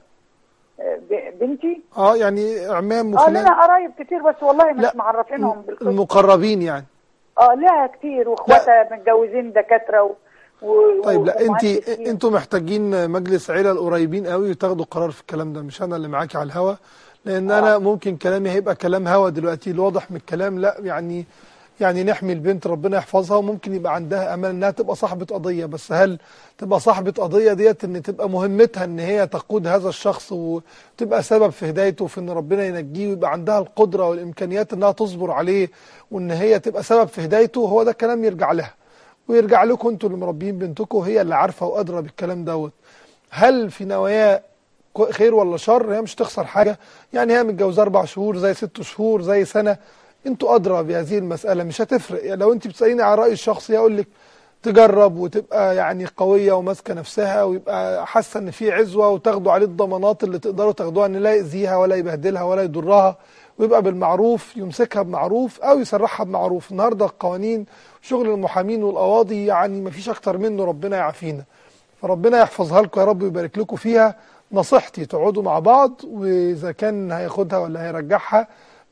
ب- بنتي اه يعني عمام اه لنا وخلان قرايب كتير بس والله مش لا، معرفينهم بالقصه المقربين يعني اه لها كتير واخواتها متجوزين دكاتره و... و... طيب لا انت ومهندسين. انتوا محتاجين مجلس عيله القريبين قوي وتاخدوا قرار في الكلام ده مش انا اللي معاكي على الهوا لان انا ممكن كلامي هيبقى كلام هوا دلوقتي الواضح من الكلام لا يعني يعني نحمي البنت ربنا يحفظها وممكن يبقى عندها امل انها تبقى صاحبه قضيه بس هل تبقى صاحبه قضيه ديت ان تبقى مهمتها ان هي تقود هذا الشخص وتبقى سبب في هدايته في ان ربنا ينجيه ويبقى عندها القدره والامكانيات انها تصبر عليه وان هي تبقى سبب في هدايته هو ده كلام يرجع لها ويرجع لكم انتوا اللي مربيين بنتكم هي اللي عارفه وادرى بالكلام دوت هل في نواياه كو- خير ولا شر هي مش تخسر حاجه يعني هي متجوزه اربع شهور زي ست شهور زي سنه انتوا ادرى بهذه المساله مش هتفرق يعني لو انت بتساليني على رايي الشخصي اقول لك تجرب وتبقى يعني قويه وماسكه نفسها ويبقى حاسه ان في عزوه وتاخدوا عليه الضمانات اللي تقدروا تاخدوها ان لا يأذيها ولا يبهدلها ولا يضرها ويبقى بالمعروف يمسكها بمعروف او يسرحها بمعروف النهارده القوانين شغل المحامين والقواضي يعني ما فيش اكتر منه ربنا يعافينا فربنا يحفظها لكم يا رب ويبارك لكم فيها نصيحتي تقعدوا مع بعض واذا كان هياخدها ولا هيرجعها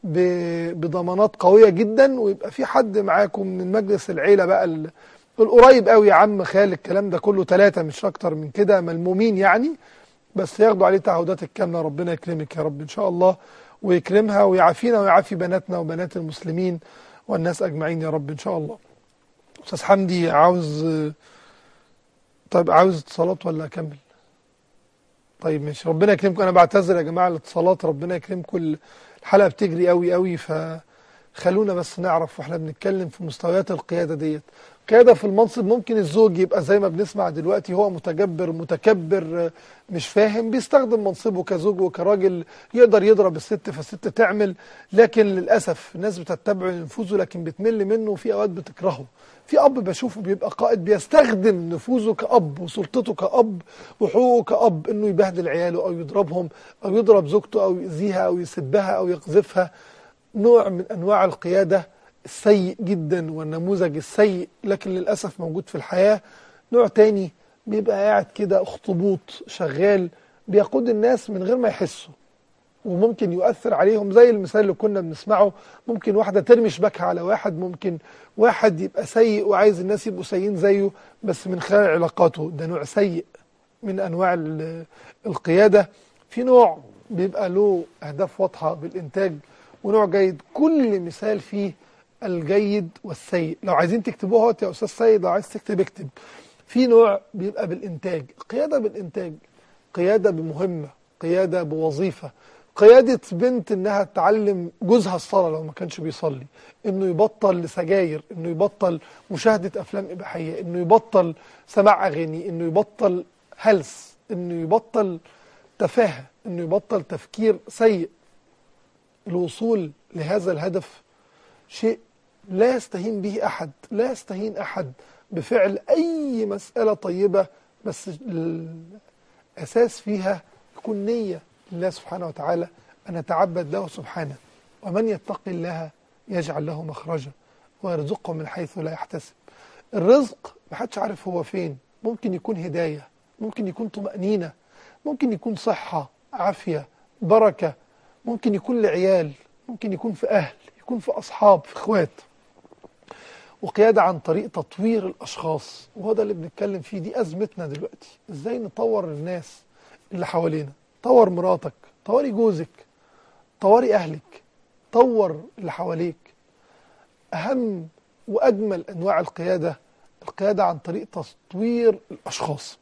ب- بضمانات قويه جدا ويبقى في حد معاكم من مجلس العيله بقى ال- القريب قوي يا عم خال الكلام ده كله ثلاثه مش اكتر من كده ملمومين يعني بس ياخدوا عليه تعهدات الكامله ربنا يكرمك يا رب ان شاء الله ويكرمها ويعافينا ويعافي بناتنا وبنات المسلمين والناس اجمعين يا رب ان شاء الله استاذ حمدي عاوز طيب عاوز اتصالات ولا اكمل طيب ماشي ربنا يكرمكم انا بعتذر يا جماعه الاتصالات ربنا يكرمكم الحلقه بتجري قوي قوي فخلونا بس نعرف واحنا بنتكلم في مستويات القياده ديت قياده في المنصب ممكن الزوج يبقى زي ما بنسمع دلوقتي هو متجبر متكبر مش فاهم بيستخدم منصبه كزوج وكراجل يقدر يضرب الست فالست تعمل لكن للاسف الناس بتتبع نفوذه لكن بتمل منه وفي اوقات بتكرهه في اب بشوفه بيبقى قائد بيستخدم نفوذه كاب وسلطته كاب وحقوقه كاب انه يبهدل عياله او يضربهم او يضرب زوجته او يؤذيها او يسبها او يقذفها نوع من انواع القياده السيء جدا والنموذج السيء لكن للاسف موجود في الحياه نوع تاني بيبقى قاعد كده اخطبوط شغال بيقود الناس من غير ما يحسوا وممكن يؤثر عليهم زي المثال اللي كنا بنسمعه ممكن واحدة ترمي شباكها على واحد ممكن واحد يبقى سيء وعايز الناس يبقوا سيئين زيه بس من خلال علاقاته ده نوع سيء من أنواع ال- القيادة في نوع بيبقى له أهداف واضحة بالإنتاج ونوع جيد كل مثال فيه الجيد والسيء لو عايزين تكتبوها اهوت يا أستاذ سيد لو عايز تكتب اكتب في نوع بيبقى بالإنتاج القيادة بالإنتاج قيادة بمهمة قيادة بوظيفة قيادة بنت انها تعلم جوزها الصلاة لو ما كانش بيصلي انه يبطل سجاير انه يبطل مشاهدة افلام اباحية انه يبطل سماع اغاني انه يبطل هلس انه يبطل تفاهة انه يبطل تفكير سيء الوصول لهذا الهدف شيء لا يستهين به أحد لا يستهين أحد بفعل أي مسألة طيبة بس الأساس فيها يكون نية لله سبحانه وتعالى أن نتعبد له سبحانه ومن يتق الله يجعل له مخرجا ويرزقه من حيث لا يحتسب الرزق محدش عارف هو فين ممكن يكون هداية ممكن يكون طمأنينة ممكن يكون صحة عافية بركة ممكن يكون لعيال ممكن يكون في أهل يكون في أصحاب في إخوات وقيادة عن طريق تطوير الأشخاص وهو ده اللي بنتكلم فيه دي أزمتنا دلوقتي إزاي نطور الناس اللي حوالينا طور مراتك طوري جوزك طوري أهلك طور اللي حواليك أهم وأجمل أنواع القيادة القيادة عن طريق تطوير الأشخاص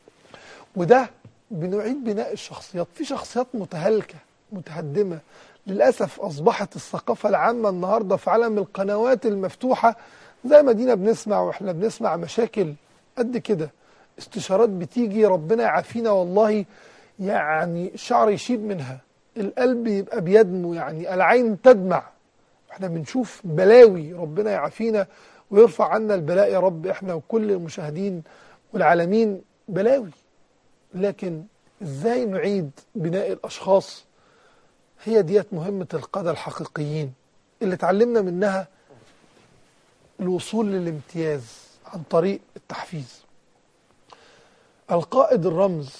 وده بنعيد بناء الشخصيات في شخصيات متهالكة متهدمة للأسف أصبحت الثقافة العامة النهاردة في عالم القنوات المفتوحة زي ما دينا بنسمع وإحنا بنسمع مشاكل قد كده استشارات بتيجي ربنا يعافينا والله يعني الشعر يشيب منها القلب يبقى بيدمو يعني العين تدمع احنا بنشوف بلاوي ربنا يعافينا ويرفع عنا البلاء يا رب احنا وكل المشاهدين والعالمين بلاوي لكن ازاي نعيد بناء الاشخاص هي ديت مهمة القادة الحقيقيين اللي اتعلمنا منها الوصول للامتياز عن طريق التحفيز القائد الرمز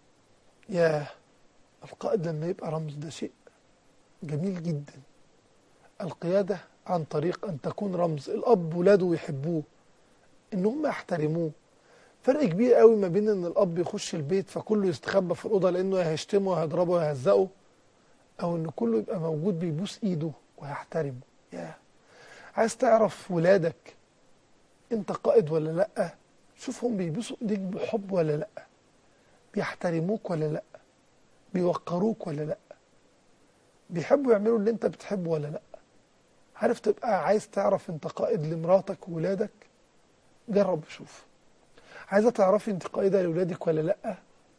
يا القائد لما يبقى رمز ده شيء جميل جدا القيادة عن طريق أن تكون رمز الأب ولاده يحبوه إن هم يحترموه فرق كبير قوي ما بين ان الاب يخش البيت فكله يستخبى في الاوضه لانه يا هيشتمه يا هيضربه يا هيهزقه او ان كله يبقى موجود بيبوس ايده ويحترمه يا عايز تعرف ولادك انت قائد ولا لا شوفهم بيبوسوا ايديك بحب ولا لا بيحترموك ولا لا بيوقروك ولا لا بيحبوا يعملوا اللي انت بتحبه ولا لا عارف تبقى عايز تعرف انت قائد لمراتك وولادك جرب شوف عايزه تعرفي انت قائده لاولادك ولا لا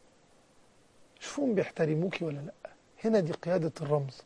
شوفهم بيحترموكي ولا لا هنا دي قياده الرمز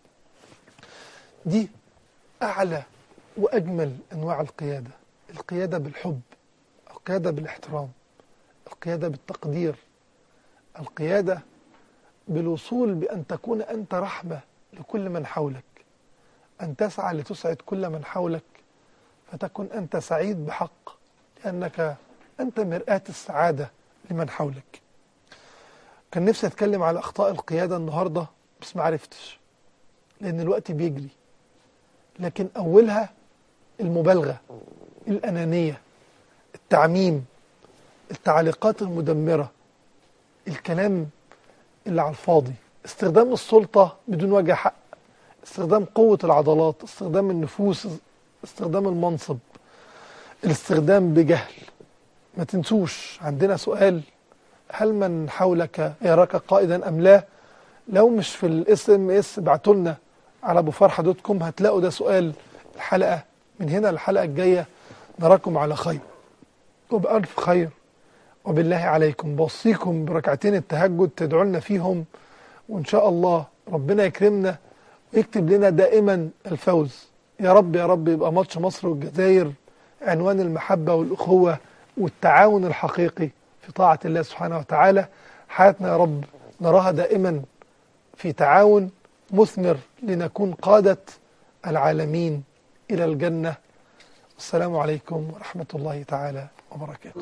دي اعلى واجمل انواع القياده القياده بالحب القياده بالاحترام القياده بالتقدير القياده بالوصول بان تكون انت رحمه لكل من حولك ان تسعى لتسعد كل من حولك فتكن انت سعيد بحق لانك أنت مرآة السعادة لمن حولك كان نفسي أتكلم على أخطاء القيادة النهاردة بس ما عرفتش لأن الوقت بيجري لكن أولها المبالغة الأنانية التعميم التعليقات المدمرة الكلام اللي على الفاضي استخدام السلطة بدون وجه حق استخدام قوة العضلات استخدام النفوس استخدام المنصب الاستخدام بجهل ما تنسوش عندنا سؤال هل من حولك يراك قائدا ام لا لو مش في الاس ام اس ابعتوا لنا على ابو فرحه دوت كوم هتلاقوا ده سؤال الحلقه من هنا الحلقه الجايه نراكم على خير وبألف خير وبالله عليكم بوصيكم بركعتين التهجد تدعوا لنا فيهم وان شاء الله ربنا يكرمنا ويكتب لنا دائما الفوز يا رب يا رب يبقى ماتش مصر والجزائر عنوان المحبه والاخوه والتعاون الحقيقي في طاعة الله سبحانه وتعالى حياتنا يا رب نراها دائما في تعاون مثمر لنكون قادة العالمين إلى الجنة السلام عليكم ورحمة الله تعالى وبركاته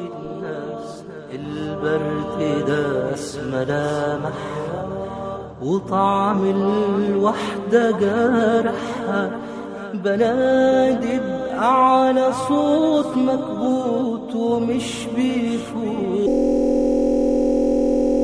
البرد داس ملامح وطعم الوحدة جارحها بنادي بأعلى صوت مكبوت ومش بيفوت